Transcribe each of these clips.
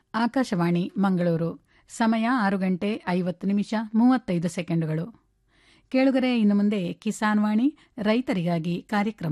ಆಕಾಶವಾಣಿ ಮಂಗಳೂರು ಸಮಯ ಆರು ಗಂಟೆ ಐವತ್ತು ನಿಮಿಷ ಮೂವತ್ತೈದು ಸೆಕೆಂಡುಗಳು ಕೇಳುಗರೆ ಇನ್ನು ಮುಂದೆ ಕಿಸಾನ್ ವಾಣಿ ರೈತರಿಗಾಗಿ ಕಾರ್ಯಕ್ರಮ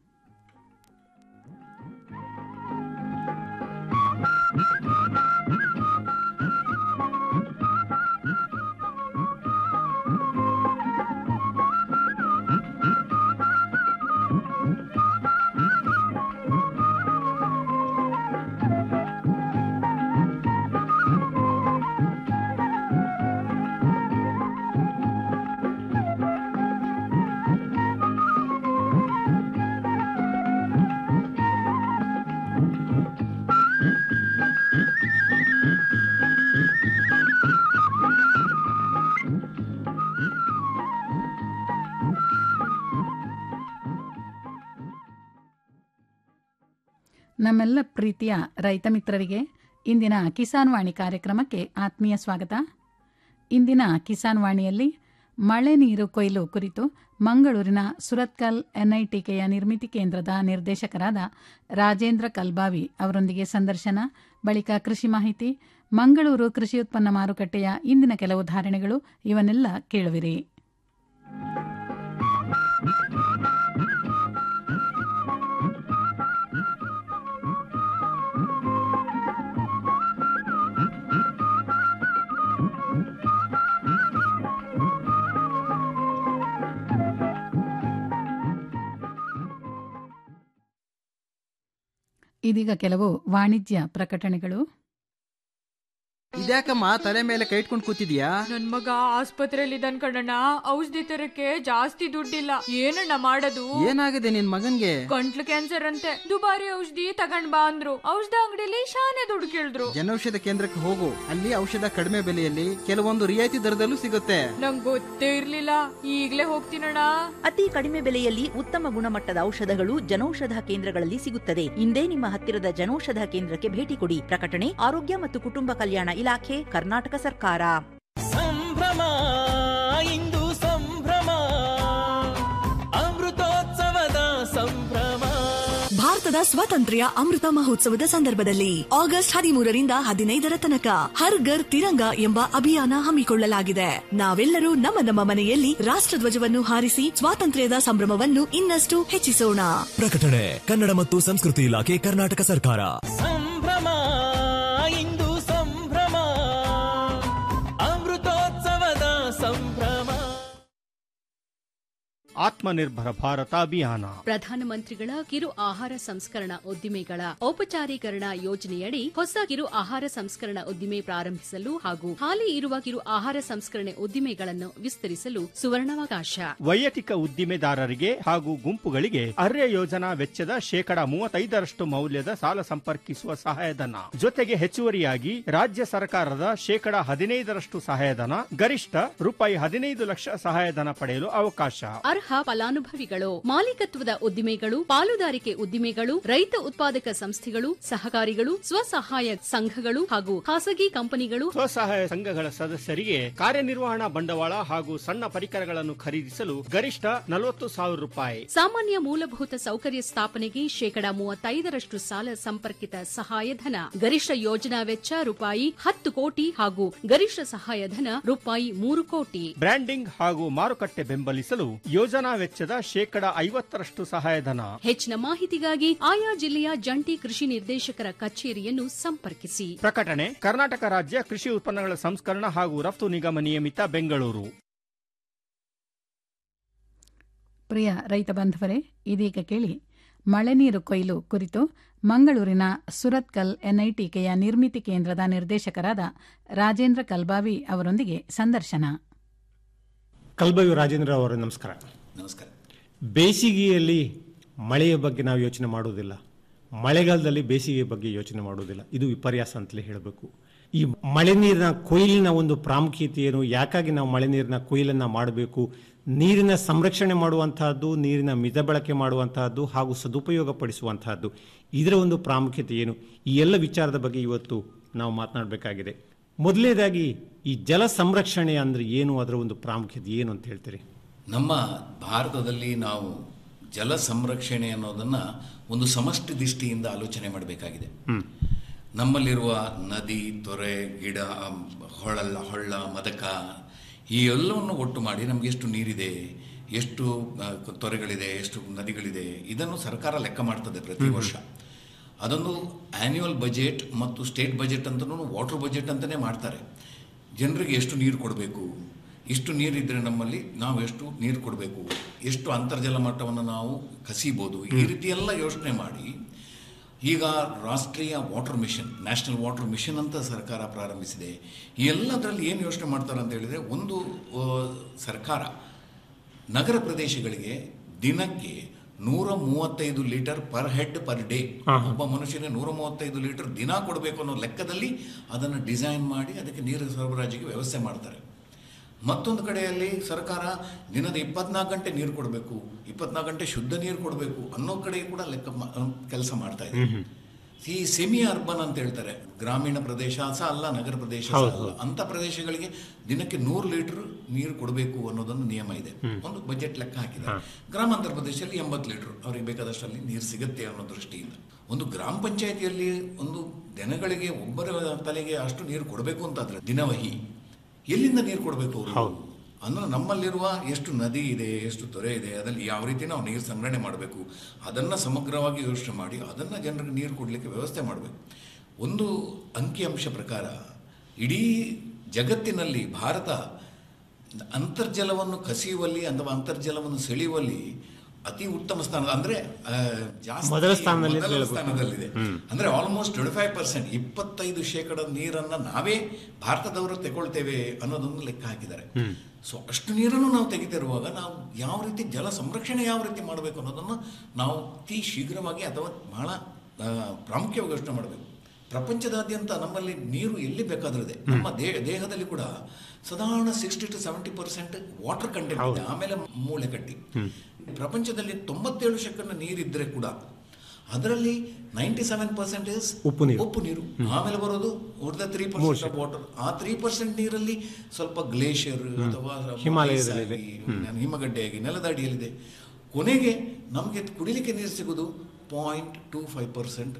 ನಮ್ಮೆಲ್ಲ ಪ್ರೀತಿಯ ರೈತ ಮಿತ್ರರಿಗೆ ಇಂದಿನ ಕಿಸಾನ್ ವಾಣಿ ಕಾರ್ಯಕ್ರಮಕ್ಕೆ ಆತ್ಮೀಯ ಸ್ವಾಗತ ಇಂದಿನ ಕಿಸಾನ್ ವಾಣಿಯಲ್ಲಿ ಮಳೆ ನೀರು ಕೊಯ್ಲು ಕುರಿತು ಮಂಗಳೂರಿನ ಸುರತ್ಕಲ್ ಎನ್ಐಟಿಕೆಯ ನಿರ್ಮಿತಿ ಕೇಂದ್ರದ ನಿರ್ದೇಶಕರಾದ ರಾಜೇಂದ್ರ ಕಲ್ಬಾವಿ ಅವರೊಂದಿಗೆ ಸಂದರ್ಶನ ಬಳಿಕ ಕೃಷಿ ಮಾಹಿತಿ ಮಂಗಳೂರು ಕೃಷಿ ಉತ್ಪನ್ನ ಮಾರುಕಟ್ಟೆಯ ಇಂದಿನ ಕೆಲವು ಧಾರಣೆಗಳು ಇವನ್ನೆಲ್ಲ ಕೇಳುವಿರಿ ಇದೀಗ ಕೆಲವು ವಾಣಿಜ್ಯ ಪ್ರಕಟಣೆಗಳು ಇದ್ಯಾಕಮ್ಮ ತಲೆ ಮೇಲೆ ಕೈ ಇಟ್ಕೊಂಡು ಕೂತಿದ್ಯಾ ನನ್ ಮಗ ಆಸ್ಪತ್ರೆಯಲ್ಲಿ ಇದ್ದಾನ್ ಕಣಣ್ಣ ಔಷಧಿ ತರಕ್ಕೆ ಜಾಸ್ತಿ ದುಡ್ಡಿಲ್ಲ ಏನಣ್ಣ ಮಾಡೋದು ಏನಾಗಿದೆ ನಿನ್ ಮಗನ್ಗೆ ಗಂಟ್ಲು ಕ್ಯಾನ್ಸರ್ ಅಂತೆ ದುಬಾರಿ ಔಷಧಿ ತಗೊಂಡ್ ಬಾ ಅಂದ್ರು ಔಷಧ ಅಂಗಡಿಲಿ ಶಾನೆ ದುಡ್ಡು ಕೇಳಿದ್ರು ಜನೌಷಧ ಕೇಂದ್ರಕ್ಕೆ ಹೋಗು ಅಲ್ಲಿ ಔಷಧ ಕಡಿಮೆ ಬೆಲೆಯಲ್ಲಿ ಕೆಲವೊಂದು ರಿಯಾಯಿತಿ ದರದಲ್ಲೂ ಸಿಗುತ್ತೆ ನಂಗ್ ಗೊತ್ತೇ ಇರ್ಲಿಲ್ಲ ಈಗ್ಲೇ ಹೋಗ್ತೀನಣ್ಣ ಅತಿ ಕಡಿಮೆ ಬೆಲೆಯಲ್ಲಿ ಉತ್ತಮ ಗುಣಮಟ್ಟದ ಔಷಧಗಳು ಜನೌಷಧ ಕೇಂದ್ರಗಳಲ್ಲಿ ಸಿಗುತ್ತದೆ ಇಂದೇ ನಿಮ್ಮ ಹತ್ತಿರದ ಜನೌಷಧ ಕೇಂದ್ರಕ್ಕೆ ಭೇಟಿ ಕೊಡಿ ಪ್ರಕಟಣೆ ಆರೋಗ್ಯ ಮತ್ತು ಕುಟುಂಬ ಕಲ್ಯಾಣ ಇಲಾಖೆ ಕರ್ನಾಟಕ ಸರ್ಕಾರ ಸಂಭ್ರಮ ಇಂದು ಸಂಭ್ರಮ ಅಮೃತೋತ್ಸವದ ಸಂಭ್ರಮ ಭಾರತದ ಸ್ವಾತಂತ್ರ್ಯ ಅಮೃತ ಮಹೋತ್ಸವದ ಸಂದರ್ಭದಲ್ಲಿ ಆಗಸ್ಟ್ ಹದಿಮೂರರಿಂದ ಹದಿನೈದರ ತನಕ ಹರ್ ಘರ್ ತಿರಂಗ ಎಂಬ ಅಭಿಯಾನ ಹಮ್ಮಿಕೊಳ್ಳಲಾಗಿದೆ ನಾವೆಲ್ಲರೂ ನಮ್ಮ ನಮ್ಮ ಮನೆಯಲ್ಲಿ ರಾಷ್ಟ್ರಧ್ವಜವನ್ನು ಹಾರಿಸಿ ಸ್ವಾತಂತ್ರ್ಯದ ಸಂಭ್ರಮವನ್ನು ಇನ್ನಷ್ಟು ಹೆಚ್ಚಿಸೋಣ ಪ್ರಕಟಣೆ ಕನ್ನಡ ಮತ್ತು ಸಂಸ್ಕೃತಿ ಇಲಾಖೆ ಕರ್ನಾಟಕ ಸರ್ಕಾರ ಸಂಭ್ರಮ ಇಂದು ಸಂಭ್ರಮ ಅಮೃತೋತ್ಸವದ ಸಂಭ್ರಮ ಆತ್ಮನಿರ್ಭರ ಭಾರತ ಅಭಿಯಾನ ಪ್ರಧಾನಮಂತ್ರಿಗಳ ಕಿರು ಆಹಾರ ಸಂಸ್ಕರಣಾ ಉದ್ದಿಮೆಗಳ ಔಪಚಾರೀಕರಣ ಯೋಜನೆಯಡಿ ಹೊಸ ಕಿರು ಆಹಾರ ಸಂಸ್ಕರಣಾ ಉದ್ದಿಮೆ ಪ್ರಾರಂಭಿಸಲು ಹಾಗೂ ಹಾಲಿ ಇರುವ ಕಿರು ಆಹಾರ ಸಂಸ್ಕರಣೆ ಉದ್ದಿಮೆಗಳನ್ನು ವಿಸ್ತರಿಸಲು ಸುವರ್ಣಾವಕಾಶ ವೈಯಕ್ತಿಕ ಉದ್ದಿಮೆದಾರರಿಗೆ ಹಾಗೂ ಗುಂಪುಗಳಿಗೆ ಅರ್ಯ ಯೋಜನಾ ವೆಚ್ಚದ ಶೇಕಡ ಮೂವತ್ತೈದರಷ್ಟು ಮೌಲ್ಯದ ಸಾಲ ಸಂಪರ್ಕಿಸುವ ಸಹಾಯಧನ ಜೊತೆಗೆ ಹೆಚ್ಚುವರಿಯಾಗಿ ರಾಜ್ಯ ಸರ್ಕಾರದ ಶೇಕಡ ಹದಿನೈದರಷ್ಟು ಸಹಾಯಧನ ಗರಿಷ್ಠ ರೂಪಾಯಿ ಹದಿನೈದು ಲಕ್ಷ ಸಹಾಯಧನ ಪಡೆಯಲು ಅವಕಾಶ ಅರ್ಹ ಫಲಾನುಭವಿಗಳು ಮಾಲೀಕತ್ವದ ಉದ್ದಿಮೆಗಳು ಪಾಲುದಾರಿಕೆ ಉದ್ದಿಮೆಗಳು ರೈತ ಉತ್ಪಾದಕ ಸಂಸ್ಥೆಗಳು ಸಹಕಾರಿಗಳು ಸ್ವಸಹಾಯ ಸಂಘಗಳು ಹಾಗೂ ಖಾಸಗಿ ಕಂಪನಿಗಳು ಸ್ವಸಹಾಯ ಸಂಘಗಳ ಸದಸ್ಯರಿಗೆ ಕಾರ್ಯನಿರ್ವಹಣಾ ಬಂಡವಾಳ ಹಾಗೂ ಸಣ್ಣ ಪರಿಕರಗಳನ್ನು ಖರೀದಿಸಲು ಗರಿಷ್ಠ ನಲವತ್ತು ಸಾವಿರ ರೂಪಾಯಿ ಸಾಮಾನ್ಯ ಮೂಲಭೂತ ಸೌಕರ್ಯ ಸ್ಥಾಪನೆಗೆ ಶೇಕಡಾ ಮೂವತ್ತೈದರಷ್ಟು ಸಾಲ ಸಂಪರ್ಕಿತ ಸಹಾಯಧನ ಗರಿಷ್ಠ ಯೋಜನಾ ವೆಚ್ಚ ರೂಪಾಯಿ ಹತ್ತು ಕೋಟಿ ಹಾಗೂ ಗರಿಷ್ಠ ಸಹಾಯಧನ ರೂಪಾಯಿ ಮೂರು ಕೋಟಿ ಬ್ರ್ಯಾಂಡಿಂಗ್ ಹಾಗೂ ಮಾರುಕಟ್ಟೆ ಬೆಂಬಲಿಸಲು ಯೋಜನಾ ವೆಚ್ಚದ ಶೇಕಡ ಐವತ್ತರಷ್ಟು ಸಹಾಯಧನ ಹೆಚ್ಚಿನ ಮಾಹಿತಿಗಾಗಿ ಆಯಾ ಜಿಲ್ಲೆಯ ಜಂಟಿ ಕೃಷಿ ನಿರ್ದೇಶಕರ ಕಚೇರಿಯನ್ನು ಸಂಪರ್ಕಿಸಿ ಪ್ರಕಟಣೆ ಕರ್ನಾಟಕ ರಾಜ್ಯ ಕೃಷಿ ಉತ್ಪನ್ನಗಳ ಸಂಸ್ಕರಣ ಹಾಗೂ ರಫ್ತು ನಿಗಮ ನಿಯಮಿತ ಬೆಂಗಳೂರು ಪ್ರಿಯ ರೈತ ಬಾಂಧವರೇ ಇದೀಗ ಕೇಳಿ ಮಳೆ ನೀರು ಕೊಯ್ಲು ಕುರಿತು ಮಂಗಳೂರಿನ ಸುರತ್ಕಲ್ ಎನ್ಐಟಿಕೆಯ ನಿರ್ಮಿತಿ ಕೇಂದ್ರದ ನಿರ್ದೇಶಕರಾದ ರಾಜೇಂದ್ರ ಕಲ್ಬಾವಿ ಅವರೊಂದಿಗೆ ಸಂದರ್ಶನ ಕಲ್ಬಾವಿ ರಾಜೇಂದ್ರ ಅವರೇ ನಮಸ್ಕಾರ ನಮಸ್ಕಾರ ಬೇಸಿಗೆಯಲ್ಲಿ ಮಳೆಯ ಬಗ್ಗೆ ನಾವು ಯೋಚನೆ ಮಾಡುವುದಿಲ್ಲ ಮಳೆಗಾಲದಲ್ಲಿ ಬೇಸಿಗೆ ಬಗ್ಗೆ ಯೋಚನೆ ಮಾಡುವುದಿಲ್ಲ ಇದು ವಿಪರ್ಯಾಸ ಅಂತಲೇ ಹೇಳಬೇಕು ಈ ಮಳೆ ನೀರಿನ ಕೊಯ್ಲಿನ ಒಂದು ಪ್ರಾಮುಖ್ಯತೆ ಏನು ಯಾಕಾಗಿ ನಾವು ಮಳೆ ನೀರಿನ ಕೊಯ್ಲನ್ನು ಮಾಡಬೇಕು ನೀರಿನ ಸಂರಕ್ಷಣೆ ಮಾಡುವಂತಹದ್ದು ನೀರಿನ ಮಿತ ಬಳಕೆ ಮಾಡುವಂತಹದ್ದು ಹಾಗೂ ಸದುಪಯೋಗ ಪಡಿಸುವಂತಹದ್ದು ಇದರ ಒಂದು ಪ್ರಾಮುಖ್ಯತೆ ಏನು ಈ ಎಲ್ಲ ವಿಚಾರದ ಬಗ್ಗೆ ಇವತ್ತು ನಾವು ಮಾತನಾಡಬೇಕಾಗಿದೆ ಮೊದಲನೇದಾಗಿ ಈ ಜಲ ಸಂರಕ್ಷಣೆ ಅಂದ್ರೆ ಏನು ಅದರ ಒಂದು ಪ್ರಾಮುಖ್ಯತೆ ಏನು ಅಂತ ಹೇಳ್ತೀರಿ ನಮ್ಮ ಭಾರತದಲ್ಲಿ ನಾವು ಜಲ ಸಂರಕ್ಷಣೆ ಅನ್ನೋದನ್ನ ಒಂದು ಸಮಷ್ಟಿ ದೃಷ್ಟಿಯಿಂದ ಆಲೋಚನೆ ಮಾಡಬೇಕಾಗಿದೆ ನಮ್ಮಲ್ಲಿರುವ ನದಿ ತೊರೆ ಗಿಡ ಹೊಳಲ್ಲ ಹೊಳ್ಳ ಮದಕ ಈ ಎಲ್ಲವನ್ನು ಒಟ್ಟು ಮಾಡಿ ನಮಗೆ ಎಷ್ಟು ನೀರಿದೆ ಎಷ್ಟು ಆ, ತೊರೆಗಳಿದೆ ಎಷ್ಟು ನದಿಗಳಿದೆ ಇದನ್ನು ಸರ್ಕಾರ ಲೆಕ್ಕ ಮಾಡ್ತದೆ ಪ್ರತಿ ವರ್ಷ ಅದೊಂದು ಆನ್ಯುವಲ್ ಬಜೆಟ್ ಮತ್ತು ಸ್ಟೇಟ್ ಬಜೆಟ್ ಅಂತಲೂ ವಾಟರ್ ಬಜೆಟ್ ಅಂತಲೇ ಮಾಡ್ತಾರೆ ಜನರಿಗೆ ಎಷ್ಟು ನೀರು ಕೊಡಬೇಕು ಇಷ್ಟು ನೀರಿದ್ದರೆ ನಮ್ಮಲ್ಲಿ ನಾವು ಎಷ್ಟು ನೀರು ಕೊಡಬೇಕು ಎಷ್ಟು ಅಂತರ್ಜಲ ಮಟ್ಟವನ್ನು ನಾವು ಕಸಿಬೋದು ಈ ರೀತಿ ಎಲ್ಲ ಯೋಚನೆ ಮಾಡಿ ಈಗ ರಾಷ್ಟ್ರೀಯ water mission national water mission ಅಂತ ಸರ್ಕಾರ ಪ್ರಾರಂಭಿಸಿದೆ ಈ ಎಲ್ಲದರಲ್ಲಿ ಏನು ಯೋಚನೆ ಮಾಡ್ತಾರೆ ಅಂತ ಹೇಳಿದರೆ ಒಂದು ಆ, ಸರ್ಕಾರ ನಗರ ಪ್ರದೇಶಗಳಿಗೆ ದಿನಕ್ಕೆ ನೂರ ಮೂವತ್ತೈದು litre per head per day ಒಬ್ಬ ಮನುಷ್ಯನಿಗೆ ನೂರ ಮೂವತ್ತೈದು ಲೀಟರ್ ದಿನ ಕೊಡಬೇಕು ಅನ್ನೋ ಲೆಕ್ಕದಲ್ಲಿ ಅದನ್ನು ಡಿಸೈನ್ ಮಾಡಿ ಅದಕ್ಕೆ ನೀರು ಸರಬರಾಜಿಗೆ ವ್ಯವಸ್ಥೆ ಮಾಡ್ತಾರೆ ಮತ್ತೊಂದು ಕಡೆಯಲ್ಲಿ ಸರ್ಕಾರ ದಿನದ ಇಪ್ಪತ್ನಾಲ್ಕು ಗಂಟೆ ನೀರು ಕೊಡಬೇಕು ಇಪ್ಪತ್ನಾಲ್ಕು ಗಂಟೆ ಶುದ್ಧ ನೀರು ಕೊಡಬೇಕು ಅನ್ನೋ ಕಡೆ ಕೂಡ ಲೆಕ್ಕ ಕೆಲಸ ಮಾಡ್ತಾ ಇದೆ ಈ ಸೆಮಿ ಅರ್ಬನ್ ಅಂತ ಹೇಳ್ತಾರೆ ಗ್ರಾಮೀಣ ಪ್ರದೇಶ ಸಹ ಅಲ್ಲ ನಗರ ಪ್ರದೇಶ ಸಹ ಅಲ್ಲ ಅಂತ ಪ್ರದೇಶಗಳಿಗೆ ದಿನಕ್ಕೆ ನೂರು ಲೀಟರ್ ನೀರು ಕೊಡಬೇಕು ಅನ್ನೋದೊಂದು ನಿಯಮ ಇದೆ ಒಂದು ಬಜೆಟ್ ಲೆಕ್ಕ ಹಾಕಿದ್ದಾರೆ ಗ್ರಾಮಾಂತರ ಪ್ರದೇಶದಲ್ಲಿ ಎಂಬತ್ತು ಲೀಟರ್ ಅವ್ರಿಗೆ ಬೇಕಾದಷ್ಟರಲ್ಲಿ ನೀರು ಸಿಗುತ್ತೆ ಅನ್ನೋ ದೃಷ್ಟಿಯಿಂದ ಒಂದು ಗ್ರಾಮ ಪಂಚಾಯಿತಿಯಲ್ಲಿ ಒಂದು ದಿನಗಳಿಗೆ ಒಬ್ಬರ ತಲೆಗೆ ಅಷ್ಟು ನೀರು ಕೊಡಬೇಕು ಅಂತಾದ್ರೆ ದಿನವಹಿ ಎಲ್ಲಿಂದ ನೀರು ಕೊಡಬೇಕು ಅವರು ಅಂದ್ರೆ ನಮ್ಮಲ್ಲಿರುವ ಎಷ್ಟು ನದಿ ಇದೆ ಎಷ್ಟು ತೊರೆ ಇದೆ ಅದರಲ್ಲಿ ಯಾವ ರೀತಿ ನಾವು ನೀರು ಸಂಗ್ರಹಣೆ ಮಾಡಬೇಕು ಅದನ್ನು ಸಮಗ್ರವಾಗಿ ಯೋಚನೆ ಮಾಡಿ ಅದನ್ನು ಜನರಿಗೆ ನೀರು ಕೊಡಲಿಕ್ಕೆ ವ್ಯವಸ್ಥೆ ಮಾಡಬೇಕು ಒಂದು ಅಂಕಿಅಂಶ ಪ್ರಕಾರ ಇಡೀ ಜಗತ್ತಿನಲ್ಲಿ ಭಾರತ ಅಂತರ್ಜಲವನ್ನು ಕಸಿಯುವಲ್ಲಿ ಅಥವಾ ಅಂತರ್ಜಲವನ್ನು ಸೆಳೆಯುವಲ್ಲಿ ಅತಿ ಉತ್ತಮ ಸ್ಥಾನ ಅಂದ್ರೆ ಆ, ಜಾಸ್ತಿ ಮೊದಲ ಸ್ಥಾನದಲ್ಲಿ ಮೊದಲ ಹೇಳ್ಬೋದು. ಸ್ಥಾನದಲ್ಲಿದೆ ಅಂದ್ರೆ ಆಲ್ಮೋಸ್ಟ್ ಟ್ವೆಂಟಿ ಫೈವ್ ಪರ್ಸೆಂಟ್ ಇಪ್ಪತ್ತೈದು ಶೇಕಡ ನೀರನ್ನ ನಾವೇ ಭಾರತದವರು ತಗೊಳ್ತೇವೆ ಅನ್ನೋದೊಂದು ಲೆಕ್ಕ ಹಾಕಿದ್ದಾರೆ ಸೊ ಅಷ್ಟು ನೀರನ್ನು ನಾವು ತೆಗಿತಿರುವಾಗ ನಾವು ಯಾವ ರೀತಿ ಜಲ ಸಂರಕ್ಷಣೆ ಯಾವ ರೀತಿ ಮಾಡಬೇಕು ಅನ್ನೋದನ್ನು ನಾವು ಅತಿ ಶೀಘ್ರವಾಗಿ ಅಥವಾ ಬಹಳ ಆ, ಪ್ರಾಮುಖ್ಯವಾಗಿ ಯೋಚನೆ ಮಾಡಬೇಕು ಪ್ರಪಂಚದಾದ್ಯಂತ ನಮ್ಮಲ್ಲಿ ನೀರು ಎಲ್ಲಿ ಬೇಕಾದ್ರೂ ಇದೆ ನಮ್ಮ ದೇಹ ದೇಹದಲ್ಲಿ ಕೂಡ ಸಾಧಾರಣ sixty to seventy percent water content ಇದೆ ಆಮೇಲೆ ಮೂಳೆ ಕಟ್ಟಿ ಪ್ರಪಂಚದಲ್ಲಿ ತೊಂಬತ್ತೇಳು ಶೇಕಡ ನೀರಿದ್ರೆ ಕೂಡ ಅದರಲ್ಲಿ ನೈಂಟಿ ಸೆವೆನ್ ಪರ್ಸೆಂಟೇಜ್ ಉಪ್ಪು ನೀರು. ಉಪ್ಪು ನೀರು ಆಮೇಲೆ ಬರೋದು ಉಳಿದ ತ್ರೀ ಪರ್ಸೆಂಟ್ ವಾಟರ್ ಆ ತ್ರೀ ಪರ್ಸೆಂಟ್ ನೀರಲ್ಲಿ ಸ್ವಲ್ಪ ಗ್ಲೇಷಿಯರ್ ಅಥವಾ ಹಿಮಾಲಯದಲ್ಲಿದೆ. ice ಆಗಿ, ಹಿಮಗಡ್ಡೆಯಾಗಿ ನೆಲದ ಅಡಿಯಲ್ಲಿದೆ ಕೊನೆಗೆ ನಮಗೆ ಕುಡಿಲಿಕ್ಕೆ ನೀರು ಸಿಗೋದು point two five percent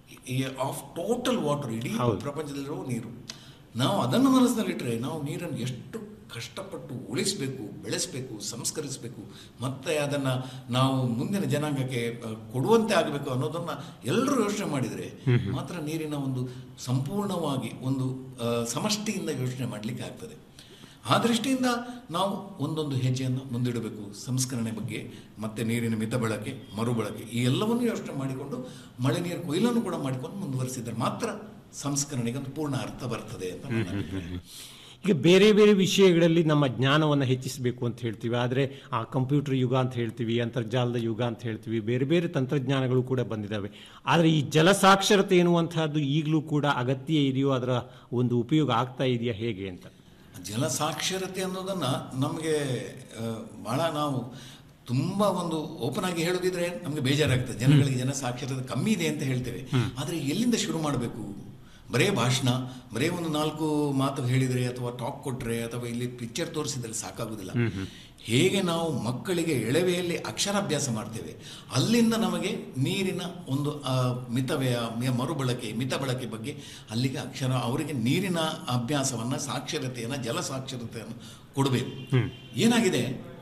of total water ಇಡೀ ಹೌದು. ಪ್ರಪಂಚದಲ್ಲಿರುವ ನೀರು ನಾವು ಅದನ್ನು ಮನಸ್ಸಿನಲ್ಲಿಟ್ಟರೆ ನಾವು ನೀರನ್ನು ಎಷ್ಟು ಕಷ್ಟಪಟ್ಟು ಉಳಿಸಬೇಕು ಬೆಳೆಸಬೇಕು ಸಂಸ್ಕರಿಸಬೇಕು ಮತ್ತೆ ಅದನ್ನು ನಾವು ಮುಂದಿನ ಜನಾಂಗಕ್ಕೆ ಆ, ಕೊಡುವಂತೆ ಆಗಬೇಕು ಅನ್ನೋದನ್ನು ಎಲ್ಲರೂ ಯೋಚನೆ ಮಾಡಿದರೆ ಮಾತ್ರ ನೀರಿನ ಒಂದು ಸಂಪೂರ್ಣವಾಗಿ ಒಂದು ಆ, ಸಮಷ್ಟಿಯಿಂದ ಯೋಚನೆ ಮಾಡಲಿಕ್ಕೆ ಆಗ್ತದೆ ಆ ದೃಷ್ಟಿಯಿಂದ ನಾವು ಒಂದೊಂದು ಹೆಜ್ಜೆಯನ್ನು ಮುಂದಿಡಬೇಕು ಸಂಸ್ಕರಣೆ ಬಗ್ಗೆ ಮತ್ತೆ ನೀರಿನ ಮಿತ ಬಳಕೆ ಮರುಬಳಕೆ ಈ ಎಲ್ಲವನ್ನು ಯೋಚನೆ ಮಾಡಿಕೊಂಡು ಮಳೆ ನೀರು ಕೊಯ್ಲನ್ನು ಕೂಡ ಮಾಡಿಕೊಂಡು ಮುಂದುವರಿಸಿದರೆ ಮಾತ್ರ ಸಂಸ್ಕರಣೆಗೆ ಒಂದು ಪೂರ್ಣ ಅರ್ಥ ಬರ್ತದೆ ಅಂತ ನನ್ನ ಅಭಿಪ್ರಾಯ. ಈಗ ಬೇರೆ ಬೇರೆ ವಿಷಯಗಳಲ್ಲಿ ನಮ್ಮ ಜ್ಞಾನವನ್ನು ಹೆಚ್ಚಿಸಬೇಕು ಅಂತ ಹೇಳ್ತೀವಿ ಆದರೆ ಆ ಕಂಪ್ಯೂಟರ್ ಯುಗ ಅಂತ ಹೇಳ್ತೀವಿ ಅಂತರ್ಜಾಲದ ಯುಗ ಅಂತ ಹೇಳ್ತೀವಿ ಬೇರೆ ಬೇರೆ ತಂತ್ರಜ್ಞಾನಗಳು ಕೂಡ ಬಂದಿದ್ದಾವೆ ಆದರೆ ಈ ಜಲಸಾಕ್ಷರತೆ ಎನ್ನುವಂತಹದ್ದು ಈಗಲೂ ಕೂಡ ಅಗತ್ಯ ಇದೆಯೋ ಅದರ ಒಂದು ಉಪಯೋಗ ಆಗ್ತಾ ಇದೆಯಾ ಹೇಗೆ ಅಂತ ಜಲ ಸಾಕ್ಷರತೆ ಅನ್ನೋದನ್ನ ನಮಗೆ ಬಹಳ ನಾವು ತುಂಬ ಒಂದು ಓಪನ್ ಆಗಿ ಹೇಳೋದಿದ್ರೆ ನಮಗೆ ಬೇಜಾರಾಗ್ತದೆ ಜನಗಳಿಗೆ ಜನ ಸಾಕ್ಷರತೆ ಕಮ್ಮಿ ಇದೆ ಅಂತ ಹೇಳ್ತೇವೆ ಆದರೆ ಎಲ್ಲಿಂದ ಶುರು ಮಾಡಬೇಕು ಬರೇ ಭಾಷಣ ಬರೇ ಒಂದು ನಾಲ್ಕು ಮಾತು ಹೇಳಿದರೆ ಅಥವಾ ಟಾಕ್ ಕೊಟ್ಟರೆ ಅಥವಾ ಇಲ್ಲಿ ಪಿಕ್ಚರ್ ತೋರಿಸಿದರೆ ಸಾಕಾಗುವುದಿಲ್ಲ ಹೇಗೆ ನಾವು ಮಕ್ಕಳಿಗೆ ಎಳವೆಯಲ್ಲಿ ಅಕ್ಷರಾಭ್ಯಾಸ ಮಾಡ್ತೇವೆ ಅಲ್ಲಿಂದ ನಮಗೆ ನೀರಿನ ಒಂದು ಆ, ಮಿತವ್ಯಯ ಮಿ- ಮರುಬಳಕೆ ಮಿತ ಬಳಕೆ ಬಗ್ಗೆ ಅಲ್ಲಿಗೆ ಅಕ್ಷರ ಅವರಿಗೆ ನೀರಿನ ಅಭ್ಯಾಸವನ್ನು ಸಾಕ್ಷರತೆಯನ್ನು ಜಲ ಸಾಕ್ಷರತೆಯನ್ನು ಕೊಡಬೇಕು ಏನಾಗಿದೆ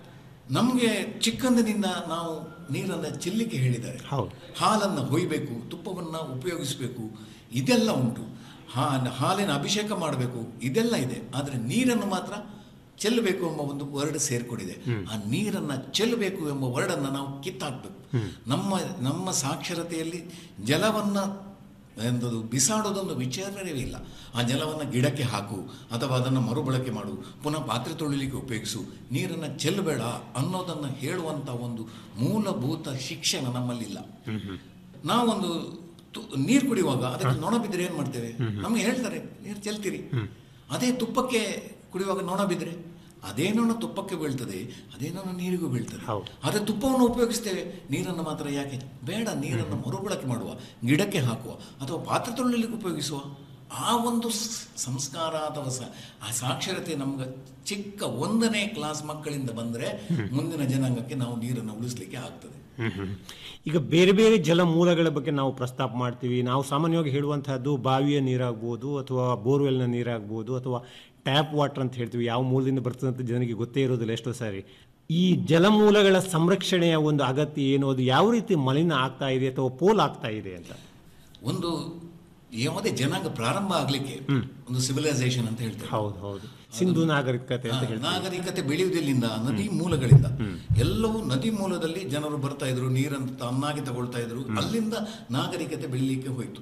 ನಮಗೆ ಚಿಕ್ಕಂದಿನಿಂದ ನಾವು ನೀರನ್ನು ಚೆಲ್ಲಿಕ್ಕೆ ಹೇಳಿದ್ದಾರೆ ಹಾಲನ್ನು ಹೊಯ್ಬೇಕು ತುಪ್ಪವನ್ನು ಉಪಯೋಗಿಸಬೇಕು ಇದೆಲ್ಲ ಉಂಟು ಹಾ ಹಾಲಿನ ಅಭಿಷೇಕ ಮಾಡಬೇಕು ಇದೆಲ್ಲ ಇದೆ ಆದರೆ ನೀರನ್ನು ಮಾತ್ರ ಚೆಲ್ಲಬೇಕು ಎಂಬ ಒಂದು ವರ್ಡ್ ಸೇರ್ಕೊಂಡಿದೆ ಆ ನೀರನ್ನ ಚೆಲ್ಲಬೇಕು ಎಂಬ ವರ್ಡನ್ನು ನಾವು ಕಿತ್ತಾಕ್ಬೇಕು ನಮ್ಮ ನಮ್ಮ ಸಾಕ್ಷರತೆಯಲ್ಲಿ ಜಲವನ್ನ ಎಂದದು ಬಿಸಾಡೋದೊಂದು ವಿಚಾರವೇ ಇಲ್ಲ ಆ ಜಲವನ್ನು ಗಿಡಕ್ಕೆ ಹಾಕು ಅಥವಾ ಅದನ್ನು ಮರುಬಳಕೆ ಮಾಡು ಪುನಃ ಪಾತ್ರೆ ತೊಳಿಲಿಕ್ಕೆ ಉಪಯೋಗಿಸು ನೀರನ್ನು ಚೆಲ್ಲಬೇಡ ಅನ್ನೋದನ್ನು ಹೇಳುವಂಥ ಒಂದು ಮೂಲಭೂತ ಶಿಕ್ಷಣ ನಮ್ಮಲ್ಲಿಲ್ಲ ನಾವೊಂದು ತು- ನೀರು ಕುಡಿಯುವಾಗ ಅದಕ್ಕೆ ನೊಣ ಬಿದ್ದರೆ ಏನು ಮಾಡ್ತೇವೆ ನಮ್ಗೆ ಹೇಳ್ತಾರೆ ನೀರು ಚೆಲ್ತೀರಿ ಅದೇ ತುಪ್ಪಕ್ಕೆ ಕುಡಿಯುವಾಗ ನೊಣ ಬಿದ್ದರೆ ಅದೇ ನೊಣ ತುಪ್ಪಕ್ಕೆ ಬೀಳ್ತದೆ ಅದೇ ನೊಣ ನೀರಿಗೂ ಬೀಳ್ತದೆ ಆದರೆ ತುಪ್ಪವನ್ನು ಉಪಯೋಗಿಸ್ತೇವೆ ನೀರನ್ನು ಮಾತ್ರ ಯಾಕೆ ಬೇಡ ನೀರನ್ನು ಮರುಬಳಕೆ ಮಾಡುವ ಗಿಡಕ್ಕೆ ಹಾಕುವ ಅಥವಾ ಪಾತ್ರೆ ತೊಳಿಲಿಕ್ಕೆ ಉಪಯೋಗಿಸುವ ಆ ಒಂದು ಸ್- ಸಂಸ್ಕಾರ ಅಥವಾ ಸ- ಆ ಸಾಕ್ಷರತೆ ನಮ್ಗೆ ಚಿಕ್ಕ ಒಂದನೇ ಕ್ಲಾಸ್ ಮಕ್ಕಳಿಂದ ಬಂದರೆ ಮುಂದಿನ ಜನಾಂಗಕ್ಕೆ ನಾವು ನೀರನ್ನು ಉಳಿಸ್ಲಿಕ್ಕೆ ಆಗ್ತದೆ ಈಗ ಬೇರೆ ಬೇರೆ ಜಲ ಮೂಲಗಳ ಬಗ್ಗೆ ನಾವು ಪ್ರಸ್ತಾಪ ಮಾಡ್ತೀವಿ ನಾವು ಸಾಮಾನ್ಯವಾಗಿ ಹೇಳುವಂತಹದ್ದು ಬಾವಿಯ ನೀರಾಗ್ಬೋದು ಅಥವಾ ಬೋರ್ವೆಲ್ನ ನೀರಾಗ್ಬೋದು ಅಥವಾ ಟ್ಯಾಪ್ ವಾಟರ್ ಅಂತ ಹೇಳ್ತೀವಿ ಯಾವ ಮೂಲದಿಂದ ಬರ್ತದೆ ಅಂತ ಜನರಿಗೆ ಗೊತ್ತೇ ಇರೋದಿಲ್ಲ ಎಷ್ಟೋ ಸಾರಿ ಈ ಜಲಮೂಲಗಳ ಸಂರಕ್ಷಣೆಯ ಒಂದು ಅಗತ್ಯ ಏನು ಅದು ಯಾವ ರೀತಿ ಮಲಿನ ಆಗ್ತಾ ಇದೆ ಅಥವಾ ಪೋಲ್ ಆಗ್ತಾ ಇದೆ ಅಂತ ಒಂದು ಯಾವುದೇ ಜನಾಂಗ ಪ್ರಾರಂಭ ಆಗ್ಲಿಕ್ಕೆ ಒಂದು ಸಿವಿಲೈಸೇಷನ್ ಅಂತ ಹೇಳ್ತಾರೆ ಹೌದು ಹೌದು ಸಿಂಧು ನಾಗರಿಕತೆ ಅಂತ ಹಾ, ಹೇಳ್ತೀವಿ ನಾಗರಿಕತೆ ಬೆಳೆಯುವುದೆಲ್ಲಿಂದ ನದಿ ಮೂಲಗಳಿಂದ ಎಲ್ಲವೂ ನದಿ ಮೂಲದಲ್ಲಿ ಜನರು ಬರ್ತಾ ಇದ್ರು ನೀರನ್ನು ತನ್ನಾಗಿ ತಗೊಳ್ತಾ ಇದ್ರು ಅಲ್ಲಿಂದ ನಾಗರಿಕತೆ ಬೆಳಿಲಿಕ್ಕೆ ಹೋಯ್ತು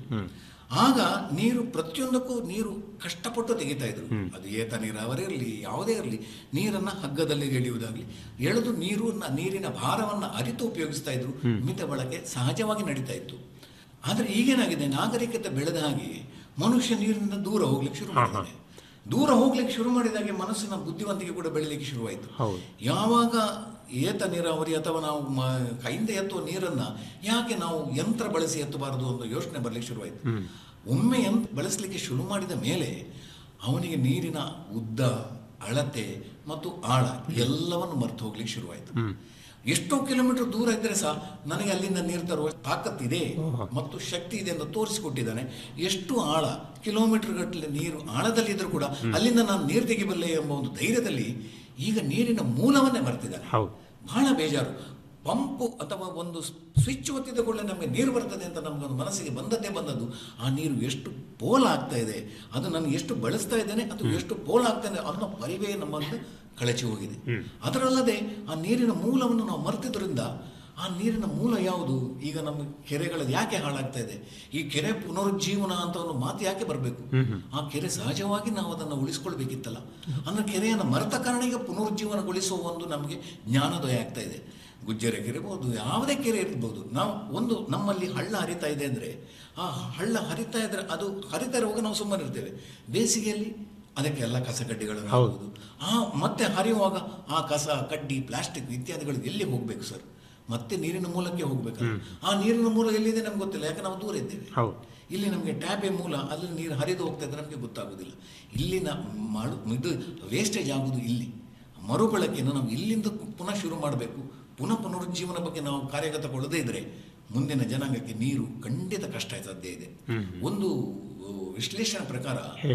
ಆಗ ನೀರು ಪ್ರತಿಯೊಂದಕ್ಕೂ ನೀರು ಕಷ್ಟಪಟ್ಟು ತೆಗಿತಾ ಇದ್ರು ಅದು ಏತ ನೀರಾವರಿ ಇರಲಿ ಯಾವುದೇ ಇರಲಿ ನೀರನ್ನ ಹಗ್ಗದಲ್ಲಿ ಎಳೆಯುವುದಾಗ್ಲಿ ಎಳೆದು ನೀರು ನೀರಿನ ಭಾರವನ್ನ ಅರಿತು ಉಪಯೋಗಿಸ್ತಾ ಇದ್ರು ಮಿತ ಬಳಕೆ ಸಹಜವಾಗಿ ನಡೀತಾ ಇತ್ತು ಆದ್ರೆ ಈಗೇನಾಗಿದೆ ನಾಗರಿಕತೆ ಬೆಳೆದ ಹಾಗೆ ಮನುಷ್ಯ ನೀರಿನಿಂದ ದೂರ ಹೋಗ್ಲಿಕ್ಕೆ ಶುರು ಮಾಡಿದ್ದಾನೆ ದೂರ ಹೋಗ್ಲಿಕ್ಕೆ ಶುರು ಮಾಡಿದಾಗೆ ಮನಸ್ಸಿನ ಬುದ್ಧಿವಂತಿಕೆ ಕೂಡ ಬೆಳಿಲಿಕ್ಕೆ ಶುರುವಾಯಿತು ಹೌದು ಯಾವಾಗ ಏತ ನೀರಾವರಿ ಅಥವಾ ನಾವು ಮ- ಕೈಯಿಂದ ಎತ್ತುವ ನೀರನ್ನ ಯಾಕೆ ನಾವು ಯಂತ್ರ ಬಳಸಿ ಎತ್ತಬಾರದು ಅಂತ ಯೋಚನೆ ಬರ್ಲಿಕ್ಕೆ ಶುರುವಾಯಿತು ಒಮ್ಮೆ ಯಂತ್ರ ಬಳಸಲಿಕ್ಕೆ ಶುರು ಮಾಡಿದ ಮೇಲೆ ಅವನಿಗೆ ನೀರಿನ ಉದ್ದ ಅಳತೆ ಮತ್ತು ಆಳ ಎಲ್ಲವನ್ನು ಮರೆತು ಹೋಗ್ಲಿಕ್ಕೆ ಶುರುವಾಯಿತು ಎಷ್ಟೋ ಕಿಲೋಮೀಟರ್ ದೂರ ಇದ್ರೆ ಸಹ ನನಗೆ ಅಲ್ಲಿಂದ ನೀರು ತರುವ ತಾಕತ್ತಿದೆ ಮತ್ತು ಶಕ್ತಿ ಇದೆ ಎಂದು ತೋರಿಸಿಕೊಟ್ಟಿದ್ದಾನೆ ಎಷ್ಟು ಆಳ ಕಿಲೋಮೀಟರ್ ಗಟ್ಟಲೆ ನೀರು ಆಳದಲ್ಲಿದ್ದರೂ ಕೂಡ ಅಲ್ಲಿಂದ ನಾನು ನೀರು ತೆಗಿಬಲ್ಲೆ ಎಂಬ ಒಂದು ಧೈರ್ಯದಲ್ಲಿ ಈಗ ನೀರಿನ ಮೂಲವನ್ನೇ ಮರೆತಿದ್ದಾನೆ ಹೌದು ಬಹಳ ಬೇಜಾರು ಪಂಪು ಅಥವಾ ಒಂದು ಸ್ವಿಚ್ ಒತ್ತಿದ ಕೂಡಲೇ ನಮಗೆ ನೀರು ಬರ್ತದೆ ಅಂತ ನಮಗೊಂದು ಮನಸ್ಸಿಗೆ ಬಂದದ್ದೇ ಬಂದದ್ದು ಆ ನೀರು ಎಷ್ಟು ಪೋಲ್ ಆಗ್ತಾ ಇದೆ ಅದು ನಾನು ಎಷ್ಟು ಬಳಸ್ತಾ ಇದ್ದೇನೆ ಅದು ಎಷ್ಟು ಪೋಲ್ ಆಗ್ತಾ ಇದೆ ಅನ್ನೋ ಪರಿವೇ ನಮ್ಮನ್ನು ಕಳಚಿ ಹೋಗಿದೆ ಅದರಲ್ಲದೆ ಆ ನೀರಿನ ಮೂಲವನ್ನು ನಾವು ಮರೆತಿದ್ರಿಂದ ಆ ನೀರಿನ ಮೂಲ ಯಾವುದು ಈಗ ನಮ್ಮ ಕೆರೆಗಳದ್ದು ಯಾಕೆ ಹಾಳಾಗ್ತಾ ಇದೆ ಈ ಕೆರೆ ಪುನರುಜ್ಜೀವನ ಅಂತ ಒಂದು ಮಾತು ಯಾಕೆ ಬರಬೇಕು ಆ ಕೆರೆ ಸಹಜವಾಗಿ ನಾವು ಅದನ್ನು ಉಳಿಸ್ಕೊಳ್ಬೇಕಿತ್ತಲ್ಲ ಅಂದ್ರೆ ಕೆರೆಯನ್ನು ಮರೆತ ಕಾರಣ ಈಗ ಪುನರುಜ್ಜೀವನಗೊಳಿಸುವ ಒಂದು ನಮಗೆ ಜ್ಞಾನೋದಯ ಆಗ್ತಾ ಇದೆ ಗುಜ್ಜರೆ ಕೆರೆ ಇರ್ಬೋದು ಯಾವುದೇ ಕೆರೆ ಇರ್ಬೋದು ನಾವು ಒಂದು ನಮ್ಮಲ್ಲಿ ಹಳ್ಳ ಹರಿತಾ ಇದೆ ಅಂದರೆ ಆ ಹಳ್ಳ ಹರಿತಾ ಇದ್ರೆ ಅದು ಹರಿತಾ ಇರುವಾಗ ನಾವು ಸುಮ್ಮನೆ ಇರ್ತೇವೆ ಬೇಸಿಗೆಯಲ್ಲಿ ಅದಕ್ಕೆ ಎಲ್ಲ ಕಸ ಕಡ್ಡಿಗಳನ್ನು ಹಾಕುವುದು ಆ ಮತ್ತೆ ಹರಿಯುವಾಗ ಆ ಕಸ ಕಡ್ಡಿ ಪ್ಲಾಸ್ಟಿಕ್ ಇತ್ಯಾದಿಗಳು ಎಲ್ಲಿ ಹೋಗ್ಬೇಕು ಸರ್ ಮತ್ತೆ ನೀರಿನ ಮೂಲಕ್ಕೆ ಹೋಗ್ಬೇಕಲ್ಲ ಆ ನೀರಿನ ಮೂಲ ಎಲ್ಲಿದೆ ನಮ್ಗೆ ಗೊತ್ತಿಲ್ಲ ಯಾಕೆ ನಾವು ದೂರ ಇದ್ದೇವೆ ಹೌದು ಇಲ್ಲಿ ನಮಗೆ ಟ್ಯಾಪೆ ಮೂಲ ಅಲ್ಲಿ ನೀರು ಹರಿದು ಹೋಗ್ತಾ ಇದ್ರೆ ನಮಗೆ ಗೊತ್ತಾಗೋದಿಲ್ಲ ಇಲ್ಲಿನ ಮಾಡು ಇದು ವೇಸ್ಟೇಜ್ ಆಗುವುದು ಇಲ್ಲಿ ಮರುಬಳಕೆಯನ್ನು ನಾವು ಇಲ್ಲಿಂದ ಪುನಃ ಶುರು ಮಾಡಬೇಕು ಪುನಃ ಪುನರುಜ್ಜೀವನ ಬಗ್ಗೆ ನಾವು ಕಾರ್ಯಗತಗೊಳ್ಳದೇ ಇದ್ರೆ ಮುಂದಿನ ಜನಾಂಗಕ್ಕೆ ನೀರು ಖಂಡಿತ ಕಷ್ಟ ಸಾಧ್ಯ ಇದೆ ಒಂದು ವಿಶ್ಲೇಷಣೆ ಪ್ರಕಾರ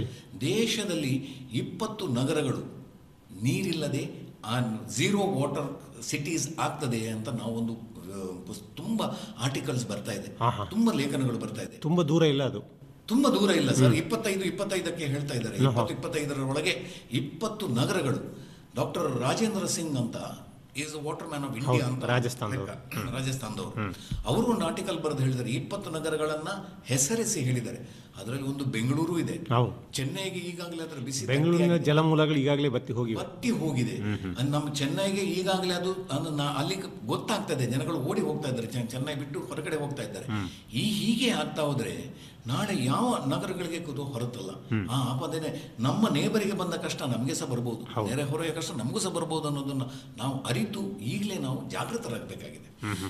ದೇಶದಲ್ಲಿ ಇಪ್ಪತ್ತು ನಗರಗಳು ನೀರಿಲ್ಲದೆ ಆ ಝೀರೋ ವಾಟರ್ ಸಿಟೀಸ್ ಆಗ್ತದೆ ಅಂತ ನಾವೊಂದು ಆ, ಪುಸ್- ತುಂಬಾ ಆರ್ಟಿಕಲ್ಸ್ ಬರ್ತಾ ಇದೆ ತುಂಬಾ ಲೇಖನಗಳು ಬರ್ತಾ ಇದೆ ತುಂಬಾ ದೂರ ಇಲ್ಲ ಅದು ತುಂಬಾ ದೂರ ಇಲ್ಲ ಸರ್ ಇಪ್ಪತ್ತೈದು ಇಪ್ಪತ್ತೈದಕ್ಕೆ ಹೇಳ್ತಾ ಇದ್ದಾರೆ ಇಪ್ಪತ್ತು ಇಪ್ಪತ್ತೈದರ ಒಳಗೆ ಇಪ್ಪತ್ತು ನಗರಗಳು ಡಾಕ್ಟರ್ ರಾಜೇಂದ್ರ ಸಿಂಗ್ ಅಂತ is water man of India ಅಂತ ರಾಜಸ್ಥಾನದವರು. ರಾಜಸ್ಥಾನದವರು ಅವರು ಒಂದು ಆರ್ಟಿಕಲ್ ಬರೆದು ಹೇಳಿದ್ದಾರೆ ಇಪ್ಪತ್ತು ನಗರಗಳನ್ನ ಹೆಸರಿಸಿ ಹೇಳಿದ್ದಾರೆ ಅದರಲ್ಲಿ ಒಂದು ಬೆಂಗಳೂರು ಇದೆ ಹೌದು ಚೆನ್ನೈಗೆ ಈಗಾಗಲೇ ಅದರ ಬಿಸಿ ಬೆಂಗಳೂರಿನ ಜಲಮೂಲಗಳು ಈಗಾಗಲೇ ಬತ್ತಿ ಹೋಗಿವೆ ಬತ್ತಿ ಹೋಗಿದೆ ಅದು ನಮ್ಮ ಚೆನ್ನೈಗೆ ಈಗಾಗಲೇ ಅದು ಅದು ನಾ- ಅಲ್ಲಿ ಗೊತ್ತಾಗ್ತದೆ ಜನಗಳು ಓಡಿ ಹೋಗ್ತಾ ಇದ್ದಾರೆ ಚೆನ್ನ- ಚೆನ್ನೈ ಬಿಟ್ಟು ಹೊರಗಡೆ ಹೋಗ್ತಾ ಇದ್ದಾರೆ ಈ ಹೀಗೆ ಆಗ್ತಾ ಹೋದ್ರೆ ನಾಳೆ ಯಾವ ನಗರಗಳಿಗೆ ಕೂತು ಹೊರತಲ್ಲ ಆ ಆಪದನೆ ನಮ್ಮ ನೇಬರಿಗೆ ಬಂದ ಕಷ್ಟ ನಮಗೆ ಸಹ ಬರ್ಬೋದು ನೆರೆ ಹೊರೆಯ ಕಷ್ಟ ನಮಗೂ ಸಹ ಬರ್ಬೋದು ಅನ್ನೋದನ್ನ ನಾವು ಅರಿತು ಈಗಲೇ ನಾವು ಜಾಗೃತರಾಗಬೇಕಾಗಿದೆ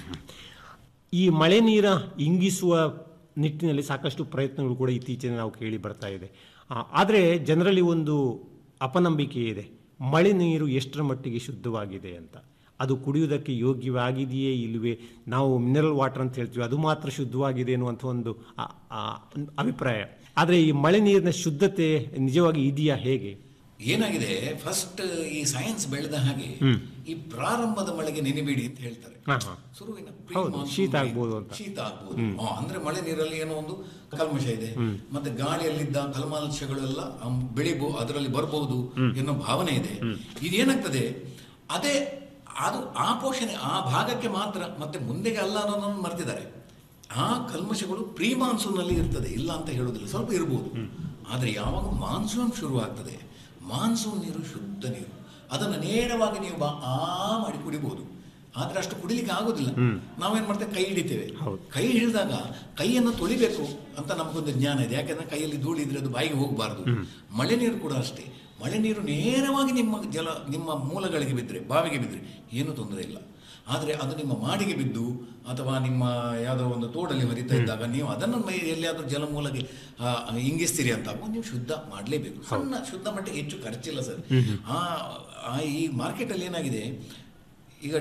ಈ ಮಳೆ ನೀರ ಇಂಗಿಸುವ ನಿಟ್ಟಿನಲ್ಲಿ ಸಾಕಷ್ಟು ಪ್ರಯತ್ನಗಳು ಕೂಡ ಇತ್ತೀಚೆಗೆ ನಾವು ಕೇಳಿ ಬರ್ತಾ ಇದೆ ಆದರೆ ಜನರಲ್ಲಿ ಒಂದು ಅಪನಂಬಿಕೆ ಇದೆ ಮಳೆ ನೀರು ಎಷ್ಟರ ಮಟ್ಟಿಗೆ ಶುದ್ಧವಾಗಿದೆ ಅಂತ ಅದು ಕುಡಿಯುವುದಕ್ಕೆ ಯೋಗ್ಯವಾಗಿದೆಯೇ ಇಲ್ಲವೇ ನಾವು ಮಿನರಲ್ ವಾಟರ್ ಅಂತ ಹೇಳ್ತೀವಿ ಅದು ಮಾತ್ರ ಶುದ್ಧವಾಗಿದೆ ಅನ್ನುವಂಥ ಒಂದು ಆ- ಆ ಅಭಿಪ್ರಾಯ ಆದರೆ ಈ ಮಳೆ ನೀರಿನ ಶುದ್ಧತೆ ನಿಜವಾಗಿ ಇದೆಯಾ ಹೇಗೆ ಏನಾಗಿದೆ ಫಸ್ಟ್ ಈ ಸೈನ್ಸ್ ಬೆಳೆದ ಹಾಗೆ ಈ ಪ್ರಾರಂಭದ ಮಳೆಗೆ ನೆನೆಬೇಡಿ ಅಂತ ಹೇಳ್ತಾರೆ ಹಾ, ಹಾ. ಶುರುವಿನ ಹೌದು, pre-monsoon ಶೀತ ಮಳೆ, ಆಗ್ಬೋದು ಅಂತ. ಶೀತ ಆಗ್ಬೋದು ಆ, ಅಂದ್ರೆ ಮಳೆ ನೀರಲ್ಲಿ ಏನೋ ಒಂದು ಕಲ್ಮಶ ಇದೆ ಮತ್ತೆ ಗಾಳಿಯಲ್ಲಿದ್ದ ಕಲ್ಮಾಂಶಗಳೆಲ್ಲ ಅಮ್, ಬೆಳಿಬೋ ಅದರಲ್ಲಿ ಬರಬಹುದು ಎನ್ನೋ ಭಾವನೆ ಇದೆ ಇದೇನಾಗ್ತದೆ ಅದೇ ಅದು ಆ ಪೋಷಣೆ ಆ ಭಾಗಕ್ಕೆ ಮಾತ್ರ ಮತ್ತೆ ಮುಂದೆಗೆ ಅಲ್ಲ ಅನ್ನೋದನ್ನು ಮರ್ತಿದ್ದಾರೆ ಆ ಕಲ್ಮಶಗಳು ಪ್ರೀ ಮಾನ್ಸೂನ್ ಅಲ್ಲಿ ಇರ್ತದೆ ಇಲ್ಲ ಅಂತ ಹೇಳುವುದಿಲ್ಲ ಸ್ವಲ್ಪ ಇರ್ಬೋದು ಆದ್ರೆ ಯಾವಾಗ ಮಾನ್ಸೂನ್ ಶುರು ಆಗ್ತದೆ ಮಾನ್ಸೂನ್ ನೀರು ಶುದ್ಧ ನೀರು ಅದನ್ನು ನೇರವಾಗಿ ನೀವು ಬಾ ಆ ಮಾಡಿ ಕುಡಿಬಹುದು ಆದ್ರೆ ಅಷ್ಟು ಕುಡಿಲಿಕ್ಕೆ ಆಗೋದಿಲ್ಲ ನಾವೇನ್ ಮಾಡ್ತೇವೆ ಕೈ ಹಿಡಿತೇವೆ ಕೈ ಹಿಡಿದಾಗ ಕೈಯನ್ನು ತೊಳಿಬೇಕು ಅಂತ ನಮಗೊಂದು ಜ್ಞಾನ ಇದೆ ಯಾಕಂದ್ರೆ ಕೈಯಲ್ಲಿ ಧೂಳು ಇದ್ರೆ ಅದು ಬಾಯಿಗೆ ಹೋಗಬಾರ್ದು ಮಳೆ ನೀರು ಕೂಡ ಅಷ್ಟೇ ಮಳೆ ನೀರು ನೇರವಾಗಿ ನಿಮ್ಮ ಜಲ ನಿಮ್ಮ ಮೂಲಗಳಿಗೆ ಬಿದ್ದರೆ ಬಾವಿಗೆ ಬಿದ್ದರೆ ಏನೂ ತೊಂದರೆ ಇಲ್ಲ ಆದರೆ ಅದು ನಿಮ್ಮ ಮಾಡಿಗೆ ಬಿದ್ದು ಅಥವಾ ನಿಮ್ಮ ಯಾವುದೋ ಒಂದು ತೋಡಲ್ಲಿ ಹರಿತಾ ಇದ್ದಾಗ ನೀವು ಅದನ್ನು ಮೈ ಎಲ್ಲಿಯಾದ್ರೂ ಜಲಮೂಲಕ್ಕೆ ಆ, ಇಂಗಿಸ್ತೀರಿ ಅಂತ ಆಗುವಾಗ ನೀವು ಶುದ್ಧ ಮಾಡಲೇಬೇಕು ಸಣ್ಣ ಶುದ್ಧ ಮಟ್ಟಿಗೆ ಹೆಚ್ಚು ಖರ್ಚಿಲ್ಲ ಸರ್ ಆ ಆ ಈ ಮಾರ್ಕೆಟಲ್ಲಿ ಏನಾಗಿದೆ ಈಗ ಟ್-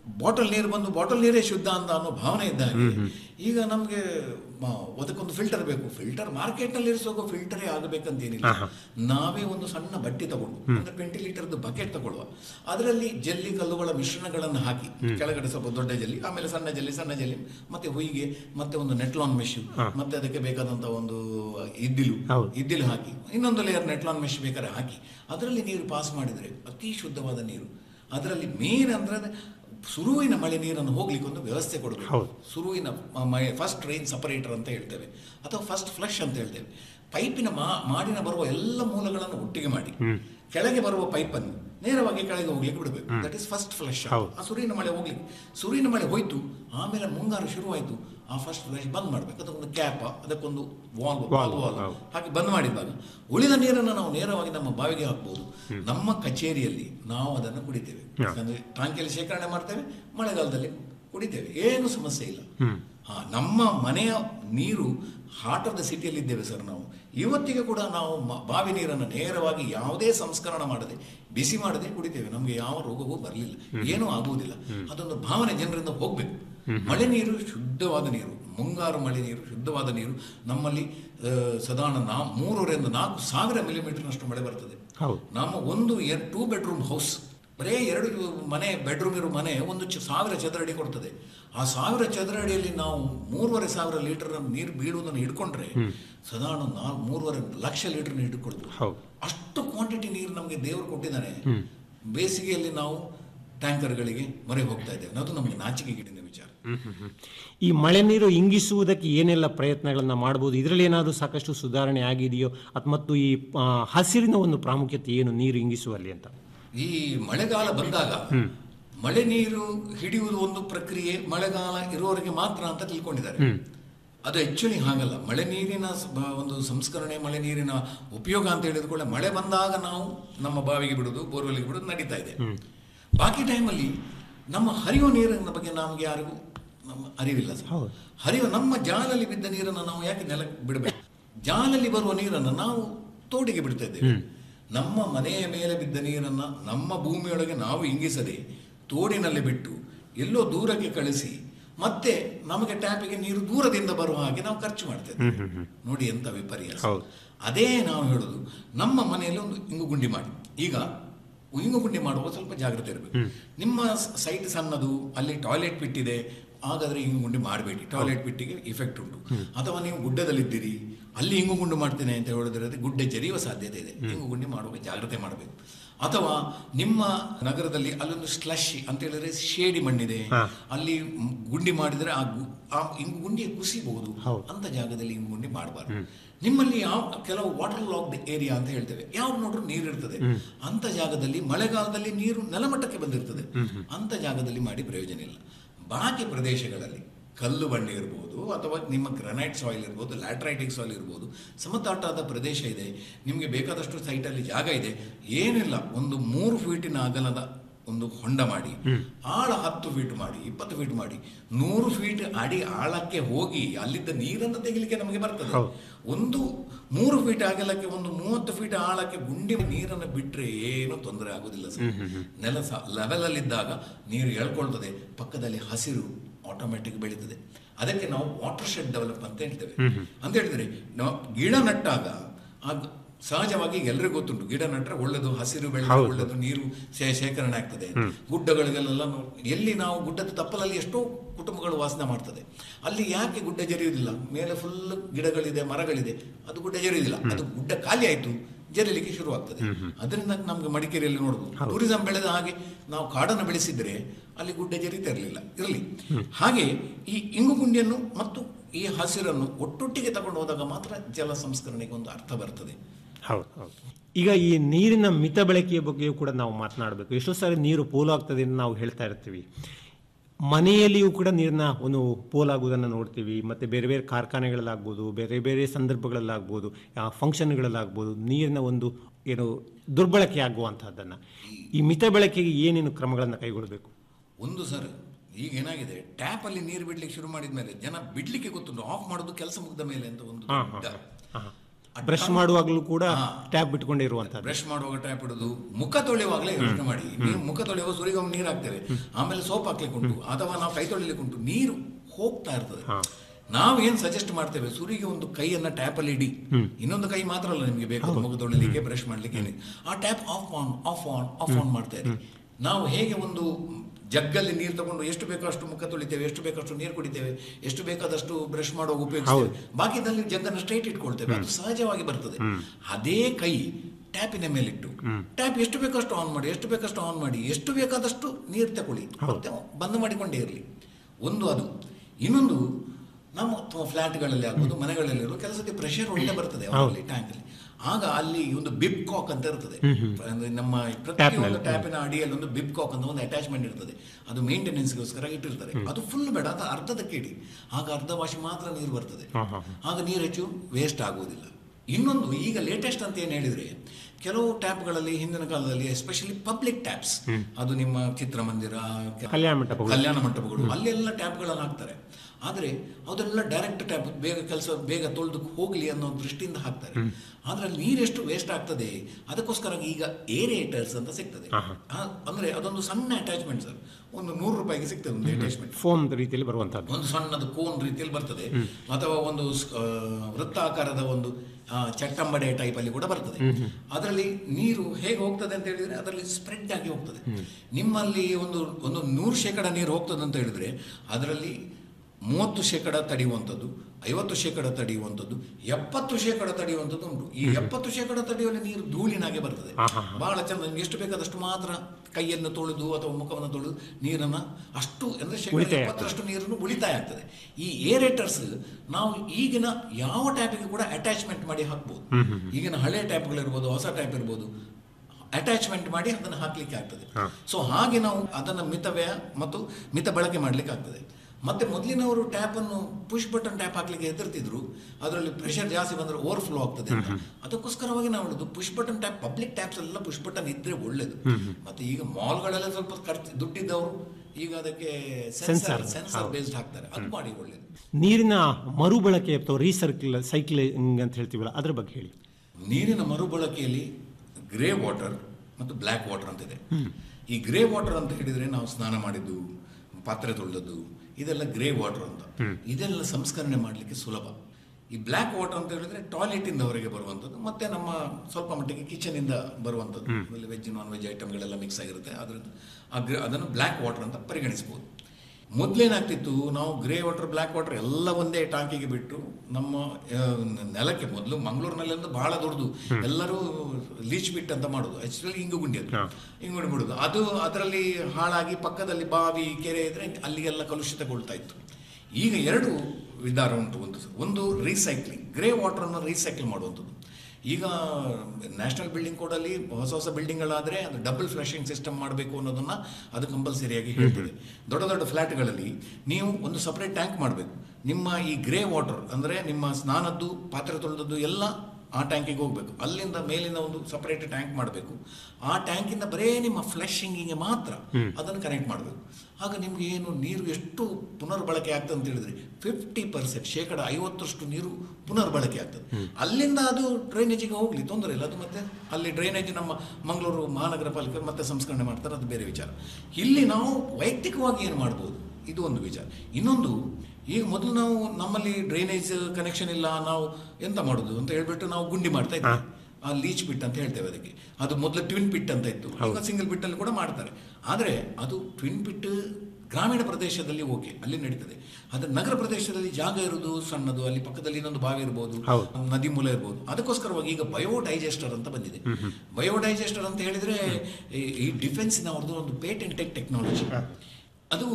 ಬಾಟಲ್ ನೀರು ಬಂದು ಬಾಟಲ್ ನೀರೇ ಶುದ್ಧ ಅಂತ ಅನ್ನೋ ಭಾವನೆ ಇದ್ದಾಗ ಈಗ ನಮಗೆ ಅದಕ್ಕೊಂದು ಫಿಲ್ಟರ್ ಬೇಕು ಫಿಲ್ಟರ್ ಮಾರ್ಕೆಟ್ನಲ್ಲಿ ಇರಿಸುವಾಗ ಫಿಲ್ಟರೇ ಆಗಬೇಕಂತೇನಿಲ್ಲ ನಾವೇ ಒಂದು ಸಣ್ಣ ಬಟ್ಟಿ ತಗೊಂಡು ಒಂದು ಟ್ವೆಂಟಿ ಲೀಟರ್ದು ಬಕೆಟ್ ತಗೊಳ್ಳುವ ಅದರಲ್ಲಿ ಜಲ್ಲಿ ಕಲ್ಲುಗಳ ಮಿಶ್ರಣಗಳನ್ನು ಹಾಕಿ ಕೆಳಗಡೆ ಸ್ವಲ್ಪ ದೊಡ್ಡ ಜಲ್ಲಿ ಆಮೇಲೆ ಸಣ್ಣ ಜಲ್ಲಿ ಸಣ್ಣ ಜಲ್ಲಿ ಮತ್ತೆ ಹೊಯ್ಗೆ ಮತ್ತೆ ಒಂದು ನೆಟ್ಲಾನ್ ಮೆಶ್ ಮತ್ತೆ ಅದಕ್ಕೆ ಬೇಕಾದಂತ ಒಂದು ಇದ್ದಿಲು ಇದ್ದಿಲು ಹಾಕಿ ಇನ್ನೊಂದು ಲೇಯರ್ ನೆಟ್ಲಾನ್ ಮೆಶ್ ಬೇಕಾದ್ರೆ ಹಾಕಿ ಅದರಲ್ಲಿ ನೀರು ಪಾಸ್ ಮಾಡಿದರೆ ಅತಿ ಶುದ್ಧವಾದ ನೀರು ಅದರಲ್ಲಿ ಮೇನ್ ಅಂದ್ರೆ ಅದು ಸುರುವಿನ ಮಳೆ ನೀರನ್ನು ಹೋಗ್ಲಿಕ್ಕೆ ಒಂದು ವ್ಯವಸ್ಥೆ ಕೊಡಬೇಕು ಸುರುವಿನ ಮ- ಮಳೆ ಫಸ್ಟ್ ರೈನ್ ಸಪರೇಟರ್ ಅಂತ ಹೇಳ್ತೇವೆ ಅಥವಾ ಫಸ್ಟ್ ಫ್ಲಶ್ ಅಂತ ಹೇಳ್ತೇವೆ ಪೈಪಿನ ಮಾ ಮಾಡಿನ ಬರುವ ಎಲ್ಲ ಮೂಲಗಳನ್ನು ಒಟ್ಟಿಗೆ ಮಾಡಿ ಕೆಳಗೆ ಬರುವ ಪೈಪನ್ನು ನೇರವಾಗಿ ಕೆಳಗೆ ಹೋಗ್ಲಿಕ್ಕೆ ಬಿಡಬೇಕು ದಟ್ ಇಸ್ ಫಸ್ಟ್ ಫ್ಲಶ್ ಆ ಸುರಿನ ಮಳೆ ಹೋಗ್ಲಿಕ್ಕೆ ಸುರಿನ ಮಳೆ ಹೋಯ್ತು ಆಮೇಲೆ ಮುಂಗಾರು ಶುರುವಾಯಿತು ಆ ಫಸ್ಟ್ ಫ್ಲಶ್ ಬಂದ್ ಮಾಡಬೇಕು ಅದಕ್ಕೊಂದು ಕ್ಯಾಪ್ ಅದಕ್ಕೊಂದು ವಾಲ್ ವಾಲ್ ವಾಲ್ ಹಾಕಿ ಬಂದ್ ಮಾಡಿದಾಗ ಉಳಿದ ನೀರನ್ನು ನಾವು ನೇರವಾಗಿ ನಮ್ಮ ಬಾವಿಗೆ ಹಾಕ್ಬೋದು ನಮ್ಮ ಕಚೇರಿಯಲ್ಲಿ ನಾವು ಅದನ್ನು ಕುಡಿತೇವೆ ಯಾಕಂದ್ರೆ ಟಾಂಕಿಯಲ್ಲಿ ಶೇಖರಣೆ ಮಾಡ್ತೇವೆ ಮಳೆಗಾಲದಲ್ಲಿ ಕುಡಿತೇವೆ ಏನು ಸಮಸ್ಯೆ ಇಲ್ಲ ಹಾ ನಮ್ಮ ಮನೆಯ ನೀರು ಹಾರ್ಟ್ ಆಫ್ ದ ಸಿಟಿಯಲ್ಲಿ ಇದ್ದೇವೆ ಸರ್ ನಾವು ಇವತ್ತಿಗೆ ಕೂಡ ನಾವು ಮ- ಬಾವಿ ನೀರನ್ನು ನೇರವಾಗಿ ಯಾವುದೇ ಸಂಸ್ಕರಣ ಮಾಡದೆ ಬಿಸಿ ಮಾಡದೆ ಕುಡಿತೇವೆ ನಮಗೆ ಯಾವ ರೋಗವೂ ಬರಲಿಲ್ಲ ಏನೂ ಆಗುವುದಿಲ್ಲ ಅದೊಂದು ಭಾವನೆ ಜನರಿಂದ ಹೋಗ್ಬೇಕು ಮಳೆ ನೀರು ಶುದ್ಧವಾದ ನೀರು ಮುಂಗಾರು ಮಳೆ ನೀರು ಶುದ್ಧವಾದ ನೀರು ನಮ್ಮಲ್ಲಿ ಆ, ಸಾಧಾರಣ ನಾ ಮೂರರಿಂದ ನಾಲ್ಕು ಸಾವಿರ ಮಿಲಿಮೀಟರ್ನಷ್ಟು ಮಳೆ ಬರ್ತದೆ ನಮ್ಮ ಒಂದು ಟೂ ಬೆಡ್ರೂಮ್ ಹೌಸ್ ಬರೇ ಎರಡು ಮನೆ ಬೆಡ್ರೂಮ್ ಇರೋ ಮನೆ ಒಂದು ಚ- ಸಾವಿರ ಚದರ ಅಡಿ ಕೊಡ್ತದೆ ಆ ಸಾವಿರ ಚದರ ಅಡಿಯಲ್ಲಿ ನಾವು ಮೂರುವರೆ ಸಾವಿರ ಲೀಟರ್ ನೀರು ಬೀಳುವುದನ್ನು ಹಿಡ್ಕೊಂಡ್ರೆ ಸಾಧಾರಣ ನಾಲ್ಕು ಮೂರುವರೆ ಲಕ್ಷ ಲೀಟರ್ ಹಿಡ್ಕೊಳ್ಬೋದು ಅಷ್ಟು ಕ್ವಾಂಟಿಟಿ ನೀರು ನಮಗೆ ದೇವರು ಕೊಟ್ಟಿದ್ದಾನೆ ಬೇಸಿಗೆಯಲ್ಲಿ ನಾವು ಟ್ಯಾಂಕರ್ಗಳಿಗೆ ಮೊರೆ ಹೋಗ್ತಾ ಇದ್ದೇವೆ ಅದು ನಮಗೆ ನಾಚಿಕೆಗೇಡಿನ ವಿಚಾರ ಈ ಮಳೆ ನೀರು ಇಂಗಿಸುವುದಕ್ಕೆ ಏನೆಲ್ಲ ಪ್ರಯತ್ನಗಳನ್ನ ಮಾಡಬಹುದು ಇದರಲ್ಲಿ ಏನಾದರೂ ಸಾಕಷ್ಟು ಸುಧಾರಣೆ ಆಗಿದೆಯೋ ಅತ್ ಮತ್ತು ಈ ಆ, ಹಸಿರಿನ ಒಂದು ಪ್ರಾಮುಖ್ಯತೆ ಏನು ನೀರು ಇಂಗಿಸುವಲ್ಲಿ ಅಂತ ಈ ಮಳೆಗಾಲ ಬಂದಾಗ ಮಳೆ ನೀರು ಹಿಡಿಯುವುದು ಒಂದು ಪ್ರಕ್ರಿಯೆ ಮಳೆಗಾಲ ಇರುವವರೆಗೆ ಮಾತ್ರ ಅಂತ ತಿಳ್ಕೊಂಡಿದ್ದಾರೆ ಅದು ಆಕ್ಚುಲಿ ಹಾಗಲ್ಲ ಮಳೆ ನೀರಿನ ಸ- ಬ- ಒಂದು ಸಂಸ್ಕರಣೆ ಮಳೆ ನೀರಿನ ಉಪಯೋಗ ಅಂತ ಹೇಳಿದ ಕೂಡ ಮಳೆ ಬಂದಾಗ ನಾವು ನಮ್ಮ ಬಾವಿಗೆ ಬಿಡುದು ಬೋರ್ವೆಲ್ಗೆ ಬಿಡುದು ನಡೀತಾ ಇದೆ ಬಾಕಿ ಟೈಮಲ್ಲಿ ನಮ್ಮ ಹರಿಯುವ ನೀರಿನ ಬಗ್ಗೆ ನಮಗೆ ಯಾರಿಗೂ ನಮ್ಮ ಅರಿವಿಲ್ಲ ಸರ್ ಹರಿಯುವ ನಮ್ಮ ಜಾಲಲ್ಲಿ ಬಿದ್ದ ನೀರನ್ನು ನಾವು ಯಾಕೆ ನೆಲಕ್ಕೆ ಬಿಡಬೇಕು ಜಾಲಲ್ಲಿ ಬರುವ ನೀರನ್ನು ನಾವು ತೋಡಿಗೆ ಬಿಡ್ತಾ ಇದ್ದೇವೆ ನಮ್ಮ ಮನೆಯ ಮೇಲೆ ಬಿದ್ದ ನೀರನ್ನ ನಮ್ಮ ಭೂಮಿಯೊಳಗೆ ನಾವು ಇಂಗಿಸದೆ ತೋಡಿನಲ್ಲಿ ಬಿಟ್ಟು ಎಲ್ಲೋ ದೂರಕ್ಕೆ ಕಳಿಸಿ ಮತ್ತೆ ನಮಗೆ ಟ್ಯಾಪಿಗೆ ನೀರು ದೂರದಿಂದ ಬರುವ ಹಾಗೆ ನಾವು ಖರ್ಚು ಮಾಡ್ತೇವೆ ನೋಡಿ ಎಂತ ವಿಪರ್ಯಾಸ ಅದೇ ನಾವು ಹೇಳುದು ನಮ್ಮ ಮನೆಯಲ್ಲಿ ಒಂದು ಇಂಗು ಗುಂಡಿ ಮಾಡಿ ಈಗ ಇಂಗು ಗುಂಡಿ ಮಾಡುವಾಗ ಸ್ವಲ್ಪ ಜಾಗ್ರತೆ ಇರಬೇಕು ನಿಮ್ಮ ಸೈಟ್ ಸಣ್ಣದು ಅಲ್ಲಿ ಟಾಯ್ಲೆಟ್ ಬಿಟ್ಟಿದೆ ಹಾಗಾದ್ರೆ ಇಂಗು ಗುಂಡಿ ಮಾಡಬೇಡಿ ಟಾಯ್ಲೆಟ್ ಬಿಟ್ಟಿಗೆ ಇಫೆಕ್ಟ್ ಉಂಟು ಅಥವಾ ನೀವು ಗುಡ್ಡದಲ್ಲಿದ್ದೀರಿ ಅಲ್ಲಿ ಇಂಗು ಗುಂಡು ಮಾಡ್ತೇನೆ ಅಂತ ಹೇಳಿದ್ರೆ ಅದು ಗುಡ್ಡೆ ಜರಿಯುವ ಸಾಧ್ಯತೆ ಇದೆ ಇಂಗು ಗುಂಡಿ ಮಾಡುವಾಗ ಜಾಗ್ರತೆ ಮಾಡಬೇಕು ಅಥವಾ ನಿಮ್ಮ ನಗರದಲ್ಲಿ ಅಲ್ಲೊಂದು ಸ್ಲಶ್ ಅಂತ ಹೇಳಿದ್ರೆ ಶೇಡಿ ಮಣ್ಣಿದೆ ಅಲ್ಲಿ ಮ್- ಗುಂಡಿ ಮಾಡಿದ್ರೆ ಆ ಗು- ಆ ಇಂಗು ಗುಂಡಿ ಕುಸಿಬಹುದು ಅಂತ ಜಾಗದಲ್ಲಿ ಇಂಗು ಗುಂಡಿ ಮಾಡಬಾರ್ದು ನಿಮ್ಮಲ್ಲಿ ಯಾವ ಕೆಲವು ವಾಟರ್ ಲಾಕ್ಡ್ ಏರಿಯಾ ಅಂತ ಹೇಳ್ತೇವೆ ಯಾವ ನೋಡ್ರು ನೀರು ಇರ್ತದೆ ಅಂತ ಜಾಗದಲ್ಲಿ ಮಳೆಗಾಲದಲ್ಲಿ ನೀರು ನೆಲಮಟ್ಟಕ್ಕೆ ಬಂದಿರ್ತದೆ ಅಂತ ಜಾಗದಲ್ಲಿ ಮಾಡಿ ಪ್ರಯೋಜನ ಇಲ್ಲ ಬಾಕಿ ಪ್ರದೇಶಗಳಲ್ಲಿ ಕಲ್ಲು ಬಂಡೆ ಇರ್ಬೋದು ಅಥವಾ ನಿಮ್ಮ ಗ್ರನೈಟ್ ಸಾಯಿಲ್ ಇರ್ಬೋದು ಲ್ಯಾಟ್ರೈಟಿಕ್ ಸಾಯಿಲ್ ಇರ್ಬೋದು ಸಮತಟ್ಟಾದ ಪ್ರದೇಶ ಇದೆ ನಿಮಗೆ ಬೇಕಾದಷ್ಟು ಸೈಟಲ್ಲಿ ಜಾಗ ಇದೆ ಏನಿಲ್ಲ ಒಂದು ಮೂರು ಫೀಟಿನ ಅಗಲದ ಒಂದು ಹೊಂಡ ಮಾಡಿ ಆಳ ಹತ್ತು ಫೀಟ್ ಮಾಡಿ ಇಪ್ಪತ್ತು ಫೀಟ್ ಮಾಡಿ ನೂರು ಫೀಟ್ ಅಡಿ ಆಳಕ್ಕೆ ಹೋಗಿ ಅಲ್ಲಿದ್ದ ನೀರನ್ನು ತೆಗಿಲಿಕ್ಕೆ ನಮಗೆ ಬರ್ತದೆ ಒಂದು ಮೂರು ಫೀಟ್ ಅಗಲಕ್ಕೆ ಒಂದು ಮೂವತ್ತು ಫೀಟ್ ಆಳಕ್ಕೆ ಗುಂಡಿ ನೀರನ್ನು ಬಿಟ್ರೆ ಏನು ತೊಂದರೆ ಆಗುದಿಲ್ಲ ಸರ್ ನೆಲ ಲೆವೆಲ್ ಅಲ್ಲಿ ಇದ್ದಾಗ ನೀರು ಎಳ್ಕೊಳ್ತದೆ ಪಕ್ಕದಲ್ಲಿ ಹಸಿರು ಆಟೋಮೆಟಿಕ್ ಬೆಳೀತದೆ ಅದಕ್ಕೆ ನಾವು ವಾಟರ್ ಶೆಡ್ ಡೆವಲಪ್ ಅಂತ ಹೇಳ್ತೇವೆ ಅಂತ ಹೇಳಿದ್ರೆ ನಾವು ಗಿಡ ನಟ್ಟಾಗ ಆ ಸಹಜವಾಗಿ ಎಲ್ರಿಗೂ ಗೊತ್ತುಂಟು ಗಿಡ ನಟ್ರೆ ಒಳ್ಳೆದು ಹಸಿರು ಬೆಳೆ ಒಳ್ಳೆದು ನೀರು ಶೇ- ಶೇಖರಣೆ ಆಗ್ತದೆ ಗುಡ್ಡಗಳಿಗೆಲ್ಲ ನಾವು- ಎಲ್ಲಿ ನಾವು ಗುಡ್ಡದ ತಪ್ಪಲಲ್ಲಿ ಎಷ್ಟೋ ಕುಟುಂಬಗಳು ವಾಸನೆ ಮಾಡ್ತದೆ ಅಲ್ಲಿ ಯಾಕೆ ಗುಡ್ಡ ಜರಿಯುವುದಿಲ್ಲ ಮೇಲೆ ಫುಲ್ ಗಿಡಗಳಿದೆ ಮರಗಳಿದೆ ಅದು ಗುಡ್ಡ ಜರಿಯುವುದಿಲ್ಲ ಅದು ಗುಡ್ಡ ಖಾಲಿ ಆಯ್ತು ಜರಿಲಿಕ್ಕೆ ಶುರುವಾಗ್ತದೆ ಅದರಿಂದ ನಮ್ಗೆ ಮಡಿಕೇರಿಯಲ್ಲಿ ನೋಡಬಹುದು ಟೂರಿಸಂ ಬೆಳೆದ ಹಾಗೆ ನಾವು ಕಾಡನ್ನು ಬೆಳೆಸಿದ್ರೆ ಅಲ್ಲಿ ಗುಡ್ಡ ಜರಿತಾ ಇರಲಿಲ್ಲ ಇರಲಿ ಹಾಗೆ ಈ ಇಂಗುಗುಂಡಿಯನ್ನು ಮತ್ತು ಈ ಹಸಿರನ್ನು ಒಟ್ಟೊಟ್ಟಿಗೆ ತಗೊಂಡು ಹೋದಾಗ ಮಾತ್ರ ಜಲ ಸಂಸ್ಕರಣೆಗೆ ಒಂದು ಅರ್ಥ ಬರ್ತದೆ ಹೌದು ಹೌದು ಈಗ ಈ ನೀರಿನ ಮಿತ ಬಳಕೆಯ ಬಗ್ಗೆಯೂ ಕೂಡ ನಾವು ಮಾತನಾಡಬೇಕು ಎಷ್ಟೋ ಸಾರಿ ನೀರು ಪೋಲಾಗ್ತದೆ ಅಂತ ನಾವು ಹೇಳ್ತಾ ಇರ್ತೀವಿ ಮನೆಯಲ್ಲಿಯೂ ಕೂಡ ನೀರಿನ ಒಂದು ಪೋಲಾಗುವುದನ್ನು ನೋಡ್ತೀವಿ ಮತ್ತು ಬೇರೆ ಬೇರೆ ಕಾರ್ಖಾನೆಗಳಲ್ಲಾಗ್ಬೋದು ಬೇರೆ ಬೇರೆ ಸಂದರ್ಭಗಳಲ್ಲಾಗ್ಬೋದು ಫಂಕ್ಷನ್ಗಳಲ್ಲಾಗ್ಬೋದು ನೀರಿನ ಒಂದು ಏನು ದುರ್ಬಳಕೆ ಆಗುವಂತಹದ್ದನ್ನು ಈ ಮಿತ ಬಳಕೆಗೆ ಏನೇನು ಕ್ರಮಗಳನ್ನು ಕೈಗೊಳ್ಳಬೇಕು ಒಂದು ಸರ್ ಈಗ ಏನಾಗಿದೆ ಟ್ಯಾಪ್ ಅಲ್ಲಿ ನೀರು ಬಿಡ್ಲಿಕ್ಕೆ ಶುರು ಮಾಡಿದ ಮೇಲೆ ಜನ ಬಿಡ್ಲಿಕ್ಕೆ ಗೊತ್ತುಂಟು ಆಫ್ ಮಾಡೋದು ಕೆಲಸ ಮುಗ್ದ ಮೇಲೆ ಅಂತ ಒಂದು ಹಾ, ದೊಡ್ಡ ಹಾ, ಹಾ. ಬ್ರಷ್ ಮಾಡುವಾಗಲೂ ಕೂಡ ಟ್ಯಾಪ್ ಬಿಟ್ಕೊಂಡೇ ಇರುವಂತದ್ದು ಬ್ರಷ್ ಮಾಡುವಾಗ ಟ್ಯಾಪ್ ಇಡುದು ಮುಖ ತೊಳೆಯುವಾಗಲೇ ಯೋಚನೆ ಮಾಡಿ ನೀವು ಮುಖ ತೊಳೆಯುವಾಗ ಸುರಿಗೊಮ್ಮೆ ನೀರು ಹಾಕ್ತೇವೆ ಆಮೇಲೆ ಸೋಪ್ ಹಾಕ್ಲಿಕ್ಕೆ ಉಂಟು ಅಥವಾ ನಾವು ಕೈ ತೊಳಿಲಿಕ್ಕೆ ಉಂಟು ನೀರು ಹೋಗ್ತಾ ಇರ್ತದೆ ನಾವು ಏನ್ ಸಜೆಸ್ಟ್ ಮಾಡ್ತೇವೆ ಸುರಿಗೆ ಒಂದು ಕೈಯನ್ನ ಟ್ಯಾಪ್ ಅಲ್ಲಿ ಇಡಿ ಇನ್ನೊಂದು ಕೈ ಮಾತ್ರ ಅಲ್ಲ ನಿಮಗೆ ಬೇಕು ಮುಖ ತೊಳಿಲಿಕ್ಕೆ ಬ್ರಷ್ ಮಾಡ್ಲಿಕ್ಕೆ ಏನಿದೆ ಆ tap off on off on off on ಮಾಡ್ತಾ ಇರಿ ನಾವು ಹೇಗೆ ಒಂದು ಜಗ್ಗಲ್ಲಿ ನೀರು ತಗೊಂಡು ಎಷ್ಟು ಬೇಕೋ ಅಷ್ಟು ಮುಖ ತೊಳಿತೇವೆ ಎಷ್ಟು ಬೇಕೋ ಅಷ್ಟು ನೀರು ಕುಡಿತೇವೆ ಎಷ್ಟು ಬೇಕಾದಷ್ಟು ಬ್ರಷ್ ಮಾಡುವಾಗ ಉಪಯೋಗಿಸ್ತೇವೆ ಬಾಕಿದಲ್ಲಿ ಜಗ್ಗನ್ನು ಸ್ಟ್ರೈಟ್ ಇಟ್ಕೊಳ್ತೇವೆ ಅದು ಸಹಜವಾಗಿ ಬರ್ತದೆ ಅದೇ ಕೈ ಟ್ಯಾಪಿನ ಮೇಲಿಟ್ಟು ಟ್ಯಾಪ್ ಎಷ್ಟು ಬೇಕಷ್ಟು ಆನ್ ಮಾಡಿ ಎಷ್ಟು ಬೇಕಷ್ಟು ಆನ್ ಮಾಡಿ ಎಷ್ಟು ಬೇಕಾದಷ್ಟು ನೀರು ತಗೊಳ್ಳಿ ಮತ್ತೆ ಬಂದ್ ಮಾಡಿಕೊಂಡೇ ಇರಲಿ ಒಂದು ಅದು ಇನ್ನೊಂದು ನಮ್ಮ ಅಥವಾ ಫ್ಲಾಟ್ಗಳಲ್ಲಿ ಆಗ್ಬೋದು ಮನೆಗಳಲ್ಲಿರೋ ಕೆಲಸಕ್ಕೆ ಪ್ರೆಷರ್ ಒಳ್ಳೆ ಬರ್ತದೆ ಅವರಲ್ಲಿ ಟ್ಯಾಂಕಲ್ಲಿ ಆಗ ಅಲ್ಲಿ ಒಂದು ಬಿಬ್ ಕಾಕ್ ಅಂತ ಇರ್ತದೆ ಅಂದ್ರೆ ನಮ್ಮ ಪ್ರತಿಯೊಂದು ಟ್ಯಾಪಿನ ಅಡಿಯಲ್ಲಿ ಒಂದು ಬಿಬ್ ಕಾಕ್ ಅಂತ ಒಂದು ಅಟ್ಯಾಚ್ಮೆಂಟ್ ಇರ್ತದೆ ಅದು ಮೇಂಟೆನೆನ್ಸ್ಗೋಸ್ಕರ ಇಟ್ಟಿರ್ತಾರೆ ಅದು ಫುಲ್ ಬೇಡ ಅದು ಅರ್ಧದಕ್ಕೆ ಇಡಿ ಆಗ ಅರ್ಧ ವಾಶಿ ಮಾತ್ರ ನೀರು ಬರ್ತದೆ ಆಗ ನೀರು ಹೆಚ್ಚು ವೇಸ್ಟ್ ಆಗುವುದಿಲ್ಲ ಇನ್ನೊಂದು ಈಗ ಲೇಟೆಸ್ಟ್ ಅಂತ ಏನು ಹೇಳಿದ್ರೆ ಕೆಲವು ಟ್ಯಾಪ್ಗಳಲ್ಲಿ ಹಿಂದಿನ ಕಾಲದಲ್ಲಿ ಎಸ್ಪೆಷಲಿ ಪಬ್ಲಿಕ್ ಟ್ಯಾಪ್ಸ್ ಅದು ನಿಮ್ಮ ಚಿತ್ರಮಂದಿರ ಕಲ್ಯಾಣ ಮಂಟಪಗಳು. ಕಲ್ಯಾಣ ಮಂಟಪಗಳು ಅಲ್ಲೆಲ್ಲ ಟ್ಯಾಪ್ಗಳನ್ನು ಹಾಕ್ತಾರೆ ಆದರೆ ಅದೆಲ್ಲ ಡೈರೆಕ್ಟ್ ಟ್ಯಾಪ್ ಬೇಗ ಕೆಲಸ ಬೇಗ ತೊಳೆದು ಹೋಗ್ಲಿ ಅನ್ನೋ ದೃಷ್ಟಿಯಿಂದ ಹಾಕ್ತಾರೆ ಆದ್ರೆ ಅಲ್ಲಿ ನೀರೆಷ್ಟು ವೇಸ್ಟ್ ಆಗ್ತದೆ ಅದಕ್ಕೋಸ್ಕರ ಈಗ ಏರಿಯೇಟರ್ಸ್ ಅಂತ ಸಿಗ್ತದೆ ಆ, ಅಂದ್ರೆ ಅದೊಂದು ಸಣ್ಣ ಅಟ್ಯಾಚ್ಮೆಂಟ್ ಸರ್ ಒಂದು ನೂರು ರೂಪಾಯಿಗೆ ಸಿಗ್ತದೆ ಒಂದು ಅಟ್ಯಾಚ್ಮೆಂಟ್ ಫೋಮ್ ರೀತಿಯಲ್ಲಿ ಬರುವಂತದ್ದು ಒಂದು ಸಣ್ಣದು ಕೋನ್ ರೀತಿಯಲ್ಲಿ ಬರ್ತದೆ ಅಥವಾ ಒಂದು ಸ್- ಆ, ವೃತ್ತಾಕಾರದ ಒಂದು ಆ, ಚಟ್ಟಂಬಡೆ ಟೈಪ್ ಅಲ್ಲಿ ಕೂಡ ಬರ್ತದೆ ಅದರಲ್ಲಿ ನೀರು ಹೇಗೆ ಹೋಗ್ತದೆ ಅಂತ ಹೇಳಿದ್ರೆ ಅದರಲ್ಲಿ ಸ್ಪ್ರೆಡ್ ಆಗಿ ಹೋಗ್ತದೆ ನಿಮ್ಮಲ್ಲಿ ಒಂದು ಒಂದು ನೂರು ಶೇಕಡ ನೀರು ಹೋಗ್ತದೆ ಅಂತ ಹೇಳಿದ್ರೆ ಅದರಲ್ಲಿ ಮೂವತ್ತು ಶೇಕಡ ತಡೆಯುವಂಥದ್ದು ಐವತ್ತು ಶೇಕಡ ತಡೆಯುವಂಥದ್ದು ಎಪ್ಪತ್ತು ಶೇಕಡ ತಡೆಯುವಂಥದ್ದು ಉಂಟು ಈ ಎಪ್ಪತ್ತು ಶೇಕಡ ತಡೆಯುವಲ್ಲಿ ನೀರು ಧೂಳಿನಾಗೆ ಬರ್ತದೆ ಬಹಳ ಚಂದ ನಿಮ್ಗೆ ಎಷ್ಟು ಬೇಕಾದಷ್ಟು ಮಾತ್ರ ಕೈಯನ್ನು ತೊಳೆದು ಅಥವಾ ಮುಖವನ್ನು ತೊಳೆದು ನೀರನ್ನ ಅಷ್ಟು ಅಂದ್ರೆ ಶೇಕಡ ಉಳಿತಾಯ ಎಪ್ಪತ್ತರಷ್ಟು ನೀರನ್ನು ಉಳಿತಾಯ ಆಗ್ತದೆ ಈ ಏರೇಟರ್ಸ್ ನಾವು ಈಗಿನ ಯಾವ ಟ್ಯಾಪಿಗೆ ಕೂಡ ಅಟ್ಯಾಚ್ಮೆಂಟ್ ಮಾಡಿ ಹಾಕ್ಬೋದು ಈಗಿನ ಹಳೆ ಟ್ಯಾಪ್ಗಳಿರ್ಬೋದು ಹೊಸ ಟ್ಯಾಪ್ ಇರ್ಬೋದು ಅಟ್ಯಾಚ್ಮೆಂಟ್ ಮಾಡಿ ಅದನ್ನು ಹಾಕ್ಲಿಕ್ಕೆ ಆಗ್ತದೆ ಸೊ ಹಾಗೆ ನಾವು ಅದನ್ನು ಮಿತವ್ಯಯ ಮತ್ತು ಮಿತ ಬಳಕೆ ಮಾಡ್ಲಿಕ್ಕೆ ಆಗ್ತದೆ ಮತ್ತೆ ಮೊದಲಿನವರು ಟ್ಯಾಪ್ ಅನ್ನು ಪುಷ್ ಬಟನ್ ಟ್ಯಾಪ್ ಹಾಕ್ಲಿಕ್ಕೆ ಹೆದರ್ತಿದ್ರು ಅದರಲ್ಲಿ ಪ್ರೆಷರ್ ಜಾಸ್ತಿ ಬಂದ್ರೆ ಓವರ್ಫ್ಲೋ ಆಗ್ತದೆ ಅಂತ ಅದಕ್ಕೋಸ್ಕರವಾಗಿ ನಾವು ಹೇಳುದು push button tap public taps ಎಲ್ಲ ಪುಷ್ ಬಟನ್ ಇದ್ರೆ ಒಳ್ಳೇದು ಮತ್ತೆ ಈಗ ಮಾಲ್ಗಳೆಲ್ಲ ಸ್ವಲ್ಪ ಖರ್ಚು ದುಡ್ಡಿದ್ದವರು ಈಗ ಅದಕ್ಕೆ ಸೆನ್ಸರ್ Sensor, ಸೆನ್ಸರ್ ಹೌದು. ಬೇಸ್ಡ್ ಹಾಕ್ತಾರೆ ಅದು ಮಾಡಿ ಒಳ್ಳೇದು ನೀರಿನ ಮರುಬಳಕೆ ಅಥವಾ ರೀಸರ್ಕ್ಲ್ ಸೈಕ್ಲಿಂಗ್ ಅಂತ ಹೇಳ್ತೀವಲ್ಲ ಅದ್ರ ಬಗ್ಗೆ ಹೇಳಿ ನೀರಿನ ಮರುಬಳಕೆಯಲ್ಲಿ ಗ್ರೇ ವಾಟರ್ ಮತ್ತು ಬ್ಲ್ಯಾಕ್ ವಾಟರ್ ಅಂತ ಇದೆ ಈ ಗ್ರೇ ವಾಟರ್ ಅಂತ ಹೇಳಿದ್ರೆ ನಾವು ಸ್ನಾನ ಮಾಡಿದ್ದು ಪಾತ್ರೆ ತೊಳೆದದ್ದು ಇದೆಲ್ಲ ಗ್ರೇ ವಾಟರ್ ಅಂತ ಇದೆಲ್ಲ ಸಂಸ್ಕರಣೆ ಮಾಡಲಿಕ್ಕೆ ಸುಲಭ ಈ ಬ್ಲ್ಯಾಕ್ ವಾಟರ್ ಅಂತ ಹೇಳಿದ್ರೆ ಟಾಯ್ಲೆಟ್ ಇಂದ ಹೊರಗೆ ಬರುವಂಥದ್ದು ಮತ್ತೆ ನಮ್ಮ ಸ್ವಲ್ಪ ಮಟ್ಟಿಗೆ ಕಿಚನ್ ಇಂದ ಬರುವಂಥದ್ದು ಆಮೇಲೆ ವೆಜ್ ನಾನ್ ವೆಜ್ ಐಟಮ್ಗಳೆಲ್ಲ ಮಿಕ್ಸ್ ಆಗಿರುತ್ತೆ ಅದರಿಂದ ಆ ಗ್ರೇ- ಅದನ್ನು ಬ್ಲ್ಯಾಕ್ ವಾಟರ್ ಅಂತ ಪರಿಗಣಿಸಬಹುದು ಮೊದಲೇನಾಗ್ತಿತ್ತು ನಾವು ಗ್ರೇ ವಾಟರ್ ಬ್ಲ್ಯಾಕ್ ವಾಟರ್ ಎಲ್ಲ ಒಂದೇ ಟಾಂಕಿಗೆ ಬಿಟ್ಟು ನಮ್ಮ ಆ, ನೆಲಕ್ಕೆ ಮೊದಲು ಮಂಗಳೂರಿನಲ್ಲೆಂದು ಬಹಳ ದೊಡ್ಡದು ಎಲ್ಲರೂ ಲೀಚ್ ಬಿಟ್ ಅಂತ ಮಾಡೋದು ಆಕ್ಚುಲಿ ಇಂಗು ಗುಂಡಿ ಅದು ಇಂಗು ಗುಂಡಿ ಬಿಡುದು ಅದು ಅದರಲ್ಲಿ ಹಾಳಾಗಿ ಪಕ್ಕದಲ್ಲಿ ಬಾವಿ ಕೆರೆ ಇದ್ರೆ ಅಲ್ಲಿಗೆಲ್ಲ ಕಲುಷಿತಗೊಳ್ತಾ ಇತ್ತು ಈಗ ಎರಡು ವಿಧಾನ ಉಂಟು ಒಂದು ಒಂದು ರೀಸೈಕ್ಲಿಂಗ್ ಗ್ರೇ ವಾಟರನ್ನು ರೀಸೈಕಲ್ ಮಾಡುವಂಥದ್ದು ಈಗ ನ್ಯಾಷನಲ್ ಬಿಲ್ಡಿಂಗ್ ಕೋಡಲ್ಲಿ ಹೊಸ ಹೊಸ ಬಿಲ್ಡಿಂಗ್ಗಳಾದರೆ ಅದು ಡಬಲ್ ಫ್ಲಶಿಂಗ್ ಸಿಸ್ಟಮ್ ಮಾಡಬೇಕು ಅನ್ನೋದನ್ನ ಅದು ಕಂಪಲ್ಸರಿಯಾಗಿ ಹೇಳ್ತದೆ ದೊಡ್ಡ ದೊಡ್ಡ ಫ್ಲ್ಯಾಟ್ಗಳಲ್ಲಿ ನೀವು ಒಂದು ಸಪ್ರೇಟ್ ಟ್ಯಾಂಕ್ ಮಾಡಬೇಕು ನಿಮ್ಮ ಈ ಗ್ರೇ ವಾಟರ್ ಅಂದರೆ ನಿಮ್ಮ ಸ್ನಾನದ್ದು ಪಾತ್ರೆ ತೊಳೆದದ್ದು ಎಲ್ಲ ಆ ಟ್ಯಾಂಕಿಗೆ ಹೋಗಬೇಕು ಅಲ್ಲಿಂದ ಮೇಲಿನ ಒಂದು ಸಪರೇಟ್ ಟ್ಯಾಂಕ್ ಮಾಡಬೇಕು ಆ ಟ್ಯಾಂಕಿಂದ ಬರೇ ನಿಮ್ಮ ಫ್ಲಶಿಂಗಿಗೆ ಮಾತ್ರ ಅದನ್ನು ಕನೆಕ್ಟ್ ಮಾಡಬೇಕು ಆಗ ನಿಮ್ಗೆ ಏನು ನೀರು ಎಷ್ಟು ಪುನರ್ಬಳಕೆ ಆಗ್ತದೆ ಅಂತ ಹೇಳಿದ್ರೆ ಫಿಫ್ಟಿ ಪರ್ಸೆಂಟ್ ಶೇಕಡ ಐವತ್ತರಷ್ಟು ನೀರು ಪುನರ್ಬಳಕೆ ಆಗ್ತದೆ ಅಲ್ಲಿಂದ ಅದು ಡ್ರೈನೇಜಿಗೆ ಹೋಗ್ಲಿ ತೊಂದರೆ ಇಲ್ಲ ಅದು ಮತ್ತೆ ಅಲ್ಲಿ ಡ್ರೈನೇಜ್ ನಮ್ಮ ಮಂಗಳೂರು ಮಹಾನಗರ ಪಾಲಿಕೆ ಮತ್ತೆ ಸಂಸ್ಕರಣೆ ಮಾಡ್ತಾರೆ ಅದು ಬೇರೆ ವಿಚಾರ ಇಲ್ಲಿ ನಾವು ವೈಯಕ್ತಿಕವಾಗಿ ಏನು ಮಾಡ್ಬೋದು ಇದು ಒಂದು ವಿಚಾರ ಇನ್ನೊಂದು ಈಗ ಮೊದಲು ನಾವು ನಮ್ಮಲ್ಲಿ ಡ್ರೈನೇಜ್ ಕನೆಕ್ಷನ್ ಇಲ್ಲ ನಾವು ಎಂತ ಮಾಡೋದು ಅಂತ ಹೇಳ್ಬಿಟ್ಟು ನಾವು ಗುಂಡಿ ಮಾಡ್ತಾ ಇದ್ವಿ ಆ ಲೀಚ್ ಪಿಟ್ ಅಂತ ಹೇಳ್ತೇವೆ ಅದಕ್ಕೆ ಅದು ಮೊದಲು ಟ್ವಿನ್ ಪಿಟ್ ಅಂತ ಇತ್ತು ಈಗ ಸಿಂಗಲ್ ಪಿಟ್ ಅಲ್ಲಿ ಕೂಡ ಮಾಡ್ತಾರೆ ಆದರೆ ಅದು ಟ್ವಿನ್ ಪಿಟ್ ಗ್ರಾಮೀಣ ಪ್ರದೇಶದಲ್ಲಿ ಓಕೆ ಅಲ್ಲಿ ನಡೀತದೆ ಆದರೆ ನಗರ ಪ್ರದೇಶದಲ್ಲಿ ಜಾಗ ಇರುವುದು ಸಣ್ಣದು ಅಲ್ಲಿ ಪಕ್ಕದಲ್ಲಿ ಇನ್ನೊಂದು ಬಾವಿ ಇರ್ಬೋದು ನದಿ ಮೂಲ ಇರ್ಬೋದು ಅದಕ್ಕೋಸ್ಕರವಾಗಿ ಈಗ ಬಯೋಡೈಜೆಸ್ಟರ್ ಅಂತ ಬಂದಿದೆ ಬಯೋಡೈಜೆಸ್ಟರ್ ಅಂತ ಹೇಳಿದ್ರೆ ಈ- ಈ ಡಿಫೆನ್ಸಿನ ಅವ್ರದ್ದು ಒಂದು ಪೇಟೆಂಟ್ ಟೆಕ್ನಾಲಜಿ ಅದು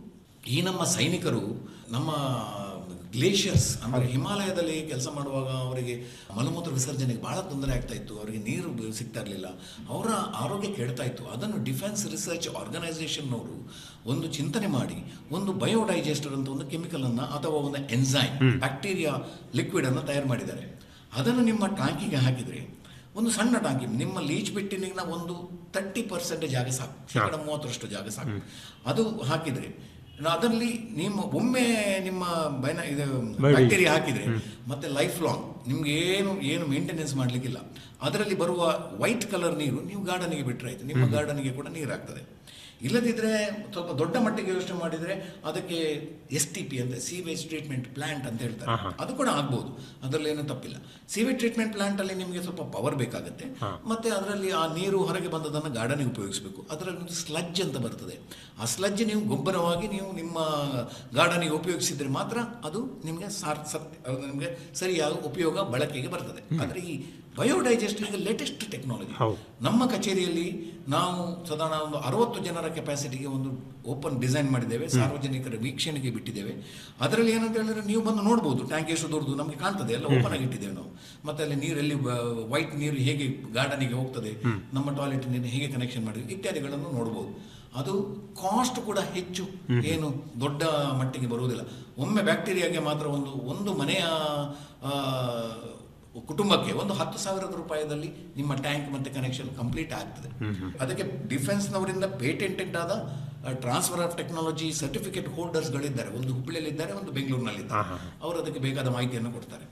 ಈ ನಮ್ಮ ಸೈನಿಕರು ನಮ್ಮ ಗ್ಲೇಷಿಯರ್ಸ್ ಅಂದರೆ ಹಿಮಾಲಯದಲ್ಲಿ ಕೆಲಸ ಮಾಡುವಾಗ ಅವರಿಗೆ ಮಲಮೂತ್ರ ವಿಸರ್ಜನೆಗೆ ಬಹಳ ತೊಂದರೆ ಆಗ್ತಾ ಇತ್ತು ಅವರಿಗೆ ನೀರು ಬ- ಸಿಗ್ತಾ ಇರಲಿಲ್ಲ ಅವರ ಆರೋಗ್ಯ ಕೆಡ್ತಾ ಇತ್ತು ಅದನ್ನು ಡಿಫೆನ್ಸ್ ರಿಸರ್ಚ್ ಆರ್ಗನೈಸೇಷನ್ನವರು ಒಂದು ಚಿಂತನೆ ಮಾಡಿ ಒಂದು ಬಯೋಡೈಜೆಸ್ಟರ್ ಅಂತ ಒಂದು ಕೆಮಿಕಲ್ ಅನ್ನ ಅಥವಾ ಒಂದು ಎನ್ಸೈಮ್ ಬ್ಯಾಕ್ಟೀರಿಯಾ ಲಿಕ್ವಿಡ್ ಅನ್ನು ತಯಾರು ಮಾಡಿದ್ದಾರೆ ಅದನ್ನು ನಿಮ್ಮ ಟ್ಯಾಂಕಿಗೆ ಹಾಕಿದರೆ ಒಂದು ಸಣ್ಣ ಟಾಂಕಿ ನಿಮ್ಮ ಲೀಚ್ ಬಿಟ್ಟಿನ ಒಂದು ತರ್ಟಿ ಪರ್ಸೆಂಟ್ ಜಾಗ ಸಾಕು ಶೇಕಡ ಮೂವತ್ತರಷ್ಟು ಜಾಗ ಸಾಕು ಅದು ಹಾಕಿದರೆ ಅದರಲ್ಲಿ ನಿಮ್ಮ ಒಮ್ಮೆ ನಿಮ್ಮ ಬೈನ ಇದು ಬಡಿ. ಬ್ಯಾಕ್ಟೀರಿಯಾ ಹಾಕಿದ್ರೆ ಮತ್ತೆ ಲೈಫ್ ಲಾಂಗ್ ನಿಮ್ಗೆ ಏನು ಏನು ಮೇಂಟೆನೆನ್ಸ್ ಮಾಡ್ಲಿಕ್ಕಿಲ್ಲ ಅದರಲ್ಲಿ ಬರುವ ವೈಟ್ ಕಲರ್ ನೀರು ನೀವು ಗಾರ್ಡನಿಗೆ ಬಿಟ್ಟರೆ ಆಯ್ತು ನಿಮ್ಮ ಗಾರ್ಡನಿಗೆ ಕೂಡ ನೀರು ಆಗ್ತದೆ ಇಲ್ಲದಿದ್ರೆ ಸ್ವಲ್ಪ ದೊಡ್ಡ ಮಟ್ಟಿಗೆ ಯೋಚನೆ ಮಾಡಿದ್ರೆ ಅದಕ್ಕೆ ಎಸ್ ಟಿ ಪಿ ಅಂತ ಸೀವೇಜ್ ಟ್ರೀಟ್ಮೆಂಟ್ ಪ್ಲಾಂಟ್ ಅಂತ ಹೇಳ್ತಾರೆ ಅದು ಕೂಡ ಆಗ್ಬೋದು ಅದರಲ್ಲಿ ಏನು ತಪ್ಪಿಲ್ಲ ಸೀವೇಜ್ ಟ್ರೀಟ್ಮೆಂಟ್ ಪ್ಲಾಂಟ್ ಅಲ್ಲಿ ನಿಮಗೆ ಸ್ವಲ್ಪ ಪವರ್ ಬೇಕಾಗುತ್ತೆ ಮತ್ತೆ ಅದರಲ್ಲಿ ಆ ನೀರು ಹೊರಗೆ ಬಂದದನ್ನು ಗಾರ್ಡನಿಗೆ ಉಪಯೋಗಿಸಬೇಕು ಅದರಲ್ಲಿ ಒಂದು ಸ್ಲಜ್ ಅಂತ ಬರ್ತದೆ ಆ ಸ್ಲಜ್ ನೀವು ಗೊಬ್ಬರವಾಗಿ ನೀವು ನಿಮ್ಮ ಗಾರ್ಡನಿಗೆ ಉಪಯೋಗಿಸಿದ್ರೆ ಮಾತ್ರ ಅದು ನಿಮಗೆ ಸಾರ್ ಸತ್ ಅದು ನಿಮಗೆ ಸರಿಯಾದ ಉಪಯೋಗ ಬಳಕೆಗೆ ಬರ್ತದೆ ಆದರೆ ಈ ಬಯೋಡೈಜೆಸ್ಟ್ ಈಗ ಲೇಟೆಸ್ಟ್ ಟೆಕ್ನಾಲಜಿ ನಮ್ಮ ಕಚೇರಿಯಲ್ಲಿ ನಾವು ಸಾಧಾರಣ ಒಂದು ಅರವತ್ತು ಜನರ ಕೆಪಾಸಿಟಿಗೆ ಒಂದು ಓಪನ್ ಡಿಸೈನ್ ಮಾಡಿದ್ದೇವೆ ಸಾರ್ವಜನಿಕರ ವೀಕ್ಷಣೆಗೆ ಬಿಟ್ಟಿದ್ದೇವೆ ಅದರಲ್ಲಿ ಏನಂತ ಹೇಳಿದ್ರೆ ನೀವು ಬಂದು ನೋಡ್ಬೋದು ಟ್ಯಾಂಕ್ ಎಷ್ಟು ದೊಡ್ಡದು ನಮಗೆ ಕಾಣ್ತದೆ ಎಲ್ಲ ಓಪನ್ ಆಗಿ ಇಟ್ಟಿದ್ದೇವೆ ನಾವು ಮತ್ತೆ ಅಲ್ಲಿ ನೀರಲ್ಲಿ ವೈಟ್ ನೀರು ಹೇಗೆ ಗಾರ್ಡನಿಗೆ ಹೋಗ್ತದೆ ನಮ್ಮ ಟಾಯ್ಲೆಟ್ ನೀರು ಹೇಗೆ ಕನೆಕ್ಷನ್ ಮಾಡಿದ್ವಿ ಇತ್ಯಾದಿಗಳನ್ನು ನೋಡ್ಬೋದು ಅದು ಕಾಸ್ಟ್ ಕೂಡ ಹೆಚ್ಚು ಏನು ದೊಡ್ಡ ಮಟ್ಟಿಗೆ ಬರುವುದಿಲ್ಲ ಒಮ್ಮೆ ಬ್ಯಾಕ್ಟೀರಿಯಾಗೆ ಮಾತ್ರ ಒಂದು ಒಂದು ಮನೆಯ ಆ, ಕುಟುಂಬಕ್ಕೆ ಒಂದು ಹತ್ತು ಸಾವಿರದ ರೂಪಾಯಿದಲ್ಲಿ ನಿಮ್ಮ ಟ್ಯಾಂಕ್ ಮತ್ತೆ ಕನೆಕ್ಷನ್ ಕಂಪ್ಲೀಟ್ ಆಗ್ತದೆ ಅದಕ್ಕೆ ಡಿಫೆನ್ಸ್ನವರಿಂದ ಪೇಟೆಂಟೆಡ್ ಆದ ಟ್ರಾನ್ಸ್ಫರ್ ಆಫ್ ಟೆಕ್ನಾಲಜಿ ಸರ್ಟಿಫಿಕೇಟ್ ಹೋಲ್ಡರ್ಸ್ಗಳಿದ್ದಾರೆ ಒಂದು ಹುಬ್ಬಳ್ಳಿಯಲ್ಲಿದ್ದಾರೆ ಒಂದು ಬೆಂಗಳೂರಿನಲ್ಲಿದ್ದಾರೆ ಅವರು ಅದಕ್ಕೆ ಬೇಕಾದ ಮಾಹಿತಿಯನ್ನು ಕೊಡ್ತಾರೆ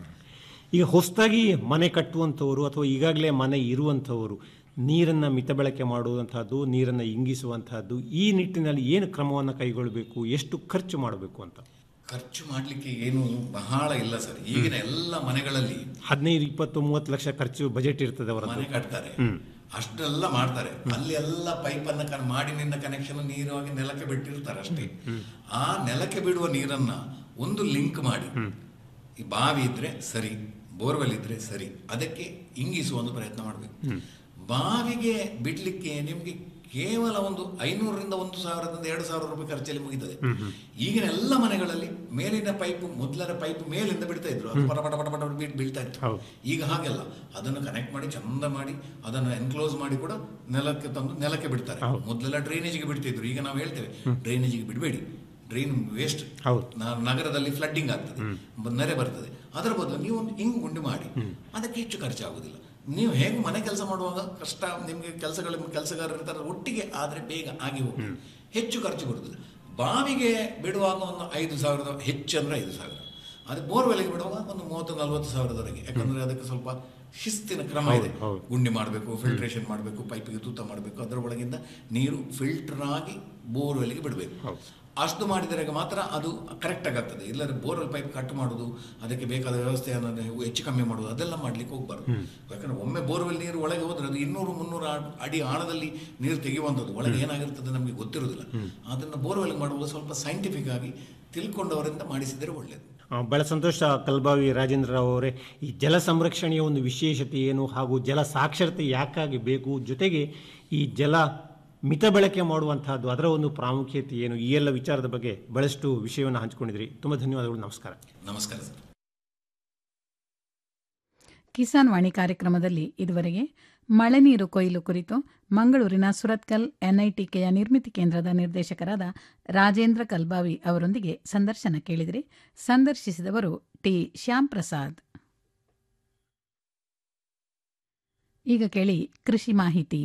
ಈಗ ಹೊಸದಾಗಿ ಮನೆ ಕಟ್ಟುವಂಥವರು ಅಥವಾ ಈಗಾಗಲೇ ಮನೆ ಇರುವಂಥವರು ನೀರನ್ನು ಮಿತ ಬಳಕೆ ಮಾಡುವಂತಹದ್ದು ನೀರನ್ನು ಇಂಗಿಸುವಂತಹದ್ದು ಈ ನಿಟ್ಟಿನಲ್ಲಿ ಏನು ಕ್ರಮವನ್ನು ಕೈಗೊಳ್ಳಬೇಕು ಎಷ್ಟು ಖರ್ಚು ಮಾಡಬೇಕು ಅಂತ ಖರ್ಚು ಮಾಡಲಿಕ್ಕೆ ಏನು ಬಹಳ ಇಲ್ಲ ಸರ್ ಈಗಿನ ಎಲ್ಲ ಮನೆಗಳಲ್ಲಿ ಹದಿನೈದು ಇಪ್ಪತ್ತು ಮೂವತ್ತು ಲಕ್ಷ ಖರ್ಚು ಬಜೆಟ್ ಇರ್ತದೆ ಮನೆ ಅವರದ್ದು ಕಟ್ತಾರೆ ಹ್ಮ್. ಅಷ್ಟೆಲ್ಲ ಮಾಡ್ತಾರೆ ಅಲ್ಲಿ ಎಲ್ಲ ಪೈಪನ್ನ ಕನ್ ಮಾಡಿನಿಂದ ಕನೆಕ್ಷನ್ ನೀರಾಗಿ ನೆಲಕ್ಕೆ ಬಿಟ್ಟಿರ್ತಾರೆ ಅಷ್ಟೇ ಆ ನೆಲಕ್ಕೆ ಬಿಡುವ ನೀರನ್ನ ಒಂದು ಲಿಂಕ್ ಮಾಡಿ ಈ ಬಾವಿ ಇದ್ರೆ ಸರಿ ಬೋರ್ವೆಲ್ ಇದ್ರೆ ಸರಿ ಅದಕ್ಕೆ ಇಂಗಿಸುವ ಒಂದು ಪ್ರಯತ್ನ ಮಾಡಬೇಕು ಬಾವಿಗೆ ಬಿಡ್ಲಿಕ್ಕೆ ನಿಮ್ಗೆ ಕೇವಲ ಒಂದು ಐನೂರರಿಂದ ಒಂದು ಸಾವಿರದಿಂದ ಎರಡು ಸಾವಿರ ರೂಪಾಯಿ ಖರ್ಚಲ್ಲಿ ಮುಗಿತದೆ ಈಗಿನ ಎಲ್ಲ ಮನೆಗಳಲ್ಲಿ ಮೇಲಿನ ಪೈಪ್ ಮೊದಲರ ಪೈಪ್ ಮೇಲಿಂದ ಬಿಡ್ತಾ ಇದ್ರು ಅದು ಪಟ ಪಟ ಪಟ ಪಟ ಬೀಳ್- ಬೀಳ್ತಾ ಇತ್ತು ಈಗ ಹಾಗೆಲ್ಲ ಅದನ್ನು ಕನೆಕ್ಟ್ ಮಾಡಿ ಚಂದ ಮಾಡಿ ಅದನ್ನು ಎನ್ಕ್ಲೋಸ್ ಮಾಡಿ ಕೂಡ ನೆಲಕ್ಕೆ ತಂದು ನೆಲಕ್ಕೆ ಬಿಡ್ತಾರೆ ಮೊದಲೆಲ್ಲ ಡ್ರೈನೇಜ್ಗೆ ಬಿಡ್ತಿದ್ರು ಈಗ ನಾವು ಹೇಳ್ತೇವೆ ಡ್ರೈನೇಜ್ಗೆ ಬಿಡಬೇಡಿ ಡ್ರೈನ್ ವೇಸ್ಟ್ ನಗರದಲ್ಲಿ ಫ್ಲಡ್ಡಿಂಗ್ ಆಗ್ತದೆ ಬ- ನೆರೆ ಬರ್ತದೆ ಅದರ ಬದಲು ನೀವು ಒಂದು ಹಿಂಗ್ ಗುಂಡಿ ಮಾಡಿ ಅದಕ್ಕೆ ಹೆಚ್ಚು ಖರ್ಚಾಗುವುದಿಲ್ಲ ನೀವು ಹೇಗೆ ಮನೆ ಕೆಲಸ ಮಾಡುವಾಗ ಕಷ್ಟ ನಿಮಗೆ ಕೆಲಸಗಳ ಕೆಲಸಗಾರರು ಇರ್ತಾರೆ ಒಟ್ಟಿಗೆ ಆದರೆ ಬೇಗ ಆಗಿ ಹೋಗಿ ಹೆಚ್ಚು ಖರ್ಚು ಬರುತ್ತದೆ ಬಾವಿಗೆ ಬಿಡುವಾಗ ಒಂದು ಐದು ಸಾವಿರದ ಹೆಚ್ಚು ಅಂದ್ರೆ ಐದು ಸಾವಿರ ಅದು ಬೋರ್ವೆಲ್ಗೆ ಬಿಡುವಾಗ ಒಂದು ಮೂವತ್ತು ನಲವತ್ತು ಸಾವಿರದವರೆಗೆ ಯಾಕಂದ್ರೆ ಅದಕ್ಕೆ ಸ್ವಲ್ಪ ಶಿಸ್ತಿನ ಕ್ರಮ ಇದೆ ಗುಂಡಿ ಮಾಡಬೇಕು ಫಿಲ್ಟ್ರೇಷನ್ ಮಾಡಬೇಕು ಪೈಪಿಗೆ ತೂತ ಮಾಡಬೇಕು ಅದರ ಒಳಗಿಂದ ನೀರು ಫಿಲ್ಟರ್ ಆಗಿ ಬೋರ್ವೆಲ್ಗೆ ಬಿಡಬೇಕು ಅಷ್ಟು ಮಾಡಿದರೆ ಮಾತ್ರ ಅದು ಕರೆಕ್ಟಾಗಿ ಆಗ್ತದೆ ಇಲ್ಲದ್ರೆ ಬೋರ್ವೆಲ್ ಪೈಪ್ ಕಟ್ ಮಾಡೋದು ಅದಕ್ಕೆ ಬೇಕಾದ ವ್ಯವಸ್ಥೆಯನ್ನು ನೀವು ಹೆಚ್ಚು ಕಮ್ಮಿ ಮಾಡೋದು ಅದೆಲ್ಲ ಮಾಡ್ಲಿಕ್ಕೆ ಹೋಗ್ಬಾರ್ದು ಯಾಕಂದ್ರೆ ಒಮ್ಮೆ ಬೋರ್ವೆಲ್ ನೀರು ಒಳಗೆ ಹೋದ್ರೆ ಅದು ಇನ್ನೂರು ಮುನ್ನೂರು ಆ- ಅಡಿ ಆಳದಲ್ಲಿ ನೀರು ತೆಗೆಯುವಂಥದ್ದು ಒಳಗೆ ಏನಾಗಿರ್ತದೆ ನಮಗೆ ಗೊತ್ತಿರೋದಿಲ್ಲ ಅದನ್ನು ಬೋರ್ವೆಲ್ ಮಾಡುವಾಗ ಸ್ವಲ್ಪ ಸೈಂಟಿಫಿಕ್ ಆಗಿ ತಿಳ್ಕೊಂಡವರಿಂದ ಮಾಡಿಸಿದರೆ ಒಳ್ಳೆಯದು ಆ, ಬಹಳ ಸಂತೋಷ ಕಲ್ಬಾವಿ ರಾಜೇಂದ್ರ ರಾವ್ ಅವರೇ ಈ ಜಲ ಸಂರಕ್ಷಣೆಯ ಒಂದು ವಿಶೇಷತೆ ಏನು ಹಾಗೂ ಜಲ ಸಾಕ್ಷರತೆ ಯಾಕಾಗಿ ಬೇಕು ಜೊತೆಗೆ ಈ ಜಲ ಮಿತ ಬಳಕೆ ಮಾಡುವಂತಹದ್ದು ಅದರ ಒಂದು ಪ್ರಾಮುಖ್ಯತೆ ಏನು ಈ ಎಲ್ಲ ವಿಚಾರದ ಬಗ್ಗೆ ಬಹಳಷ್ಟು ವಿಷಯವನ್ನು ಹಂಚಿಕೊಂಡಿದ್ರಿ ತುಂಬ ಧನ್ಯವಾದಗಳು ನಮಸ್ಕಾರ ನಮಸ್ಕಾರ ಸರ್ ಕಿಸಾನ್ ವಾಣಿ ಕಾರ್ಯಕ್ರಮದಲ್ಲಿ ಇದುವರೆಗೆ ಮಳೆ ನೀರು ಕೊಯ್ಲು ಕುರಿತು ಮಂಗಳೂರಿನ ಸುರತ್ಕಲ್ ಎನ್ಐಟಿಕೆಯ ನಿರ್ಮಿತಿ ಕೇಂದ್ರದ ನಿರ್ದೇಶಕರಾದ ರಾಜೇಂದ್ರ ಕಲ್ಬಾವಿ ಅವರೊಂದಿಗೆ ಸಂದರ್ಶನ ಕೇಳಿದಿರಿ ಸಂದರ್ಶಿಸಿದವರು ಟಿ ಶ್ಯಾಮ್ ಪ್ರಸಾದ್ ಈಗ ಕೇಳಿ ಕೃಷಿ ಮಾಹಿತಿ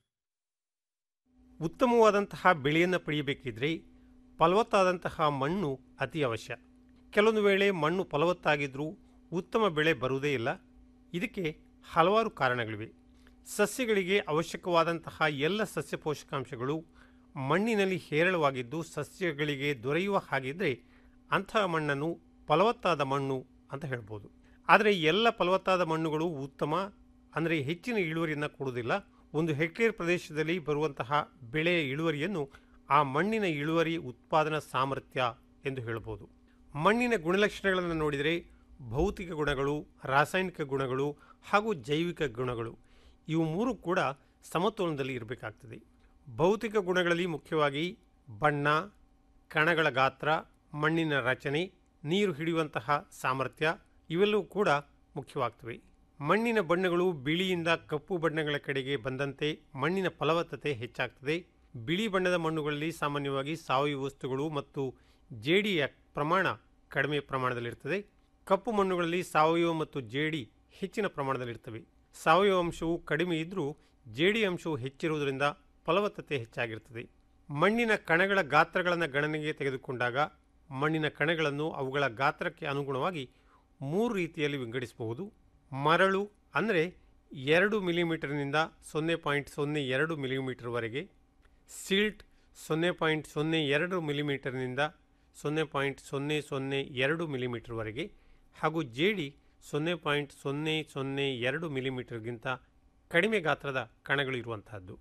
ಉತ್ತಮವಾದಂತಹ ಬೆಳೆಯನ್ನು ಪಡೆಯಬೇಕಿದ್ರೆ ಫಲವತ್ತಾದಂತಹ ಮಣ್ಣು ಅತಿ ಅವಶ್ಯ ಕೆಲವೊಂದು ವೇಳೆ ಮಣ್ಣು ಫಲವತ್ತಾಗಿದ್ದರೂ ಉತ್ತಮ ಬೆಳೆ ಬರುವುದೇ ಇಲ್ಲ ಇದಕ್ಕೆ ಹಲವಾರು ಕಾರಣಗಳಿವೆ ಸಸ್ಯಗಳಿಗೆ ಅವಶ್ಯಕವಾದಂತಹ ಎಲ್ಲ ಸಸ್ಯ ಪೋಷಕಾಂಶಗಳು ಮಣ್ಣಿನಲ್ಲಿ ಹೇರಳವಾಗಿದ್ದು ಸಸ್ಯಗಳಿಗೆ ದೊರೆಯುವ ಹಾಗಿದ್ದರೆ ಅಂತಹ ಮಣ್ಣನ್ನು ಫಲವತ್ತಾದ ಮಣ್ಣು ಅಂತ ಹೇಳ್ಬೋದು ಆದರೆ ಎಲ್ಲ ಫಲವತ್ತಾದ ಮಣ್ಣುಗಳು ಉತ್ತಮ ಅಂದರೆ ಹೆಚ್ಚಿನ ಇಳುವರಿಯನ್ನು ಕೊಡುವುದಿಲ್ಲ ಒಂದು ಹೆಕ್ಟೇರ್ ಪ್ರದೇಶದಲ್ಲಿ ಬರುವಂತಹ ಬೆಳೆಯ ಇಳುವರಿಯನ್ನು ಆ ಮಣ್ಣಿನ ಇಳುವರಿ ಉತ್ಪಾದನಾ ಸಾಮರ್ಥ್ಯ ಎಂದು ಹೇಳ್ಬೋದು ಮಣ್ಣಿನ ಗುಣಲಕ್ಷಣಗಳನ್ನು ನೋಡಿದರೆ ಭೌತಿಕ ಗುಣಗಳು ರಾಸಾಯನಿಕ ಗುಣಗಳು ಹಾಗೂ ಜೈವಿಕ ಗುಣಗಳು ಇವು ಮೂರು ಕೂಡ ಸಮತೋಲನದಲ್ಲಿ ಇರಬೇಕಾಗ್ತದೆ ಭೌತಿಕ ಗುಣಗಳಲ್ಲಿ ಮುಖ್ಯವಾಗಿ ಬಣ್ಣ ಕಣಗಳ ಗಾತ್ರ ಮಣ್ಣಿನ ರಚನೆ ನೀರು ಹಿಡಿಯುವಂತಹ ಸಾಮರ್ಥ್ಯ ಇವೆಲ್ಲವೂ ಕೂಡ ಮುಖ್ಯವಾಗ್ತವೆ ಮಣ್ಣಿನ ಬಣ್ಣಗಳು ಬಿಳಿಯಿಂದ ಕಪ್ಪು ಬಣ್ಣಗಳ ಕಡೆಗೆ ಬಂದಂತೆ ಮಣ್ಣಿನ ಫಲವತ್ತತೆ ಹೆಚ್ಚಾಗ್ತದೆ ಬಿಳಿ ಬಣ್ಣದ ಮಣ್ಣುಗಳಲ್ಲಿ ಸಾಮಾನ್ಯವಾಗಿ ಸಾವಯವ ವಸ್ತುಗಳು ಮತ್ತು ಜೇಡಿಯ ಪ್ರಮಾಣ ಕಡಿಮೆ ಪ್ರಮಾಣದಲ್ಲಿರ್ತದೆ ಕಪ್ಪು ಮಣ್ಣುಗಳಲ್ಲಿ ಸಾವಯವ ಮತ್ತು ಜೇಡಿ ಹೆಚ್ಚಿನ ಪ್ರಮಾಣದಲ್ಲಿರ್ತವೆ ಸಾವಯವ ಅಂಶವು ಕಡಿಮೆ ಇದ್ದರೂ ಜೇಡಿ ಅಂಶವು ಹೆಚ್ಚಿರುವುದರಿಂದ ಫಲವತ್ತತೆ ಹೆಚ್ಚಾಗಿರ್ತದೆ ಮಣ್ಣಿನ ಕಣಗಳ ಗಾತ್ರಗಳನ್ನು ಗಣನೆಗೆ ತೆಗೆದುಕೊಂಡಾಗ ಮಣ್ಣಿನ ಕಣಗಳನ್ನು ಅವುಗಳ ಗಾತ್ರಕ್ಕೆ ಅನುಗುಣವಾಗಿ ಮೂರು ರೀತಿಯಲ್ಲಿ ವಿಂಗಡಿಸಬಹುದು ಮರಳು ಅಂದರೆ ಎರಡು ಮಿಲಿಮೀಟರ್ನಿಂದ ಸೊನ್ನೆ ಪಾಯಿಂಟ್ ಸೊನ್ನೆ ಎರಡು ಮಿಲಿಮೀಟರ್ವರೆಗೆ ಸಿಲ್ಟ್ ಸೊನ್ನೆ ಪಾಯಿಂಟ್ ಸೊನ್ನೆ ಎರಡು ಮಿಲಿಮೀಟರ್ನಿಂದ ಸೊನ್ನೆ ಪಾಯಿಂಟ್ ಸೊನ್ನೆ ಸೊನ್ನೆ ಎರಡು ಮಿಲಿಮೀಟರ್ವರೆಗೆ ಹಾಗೂ ಜೇಡಿ ಸೊನ್ನೆ ಪಾಯಿಂಟ್ ಸೊನ್ನೆ ಸೊನ್ನೆ ಎರಡು ಮಿಲಿಮೀಟರ್ಗಿಂತ ಕಡಿಮೆ ಗಾತ್ರದ ಕಣಗಳು ಇರುವಂತಹದ್ದು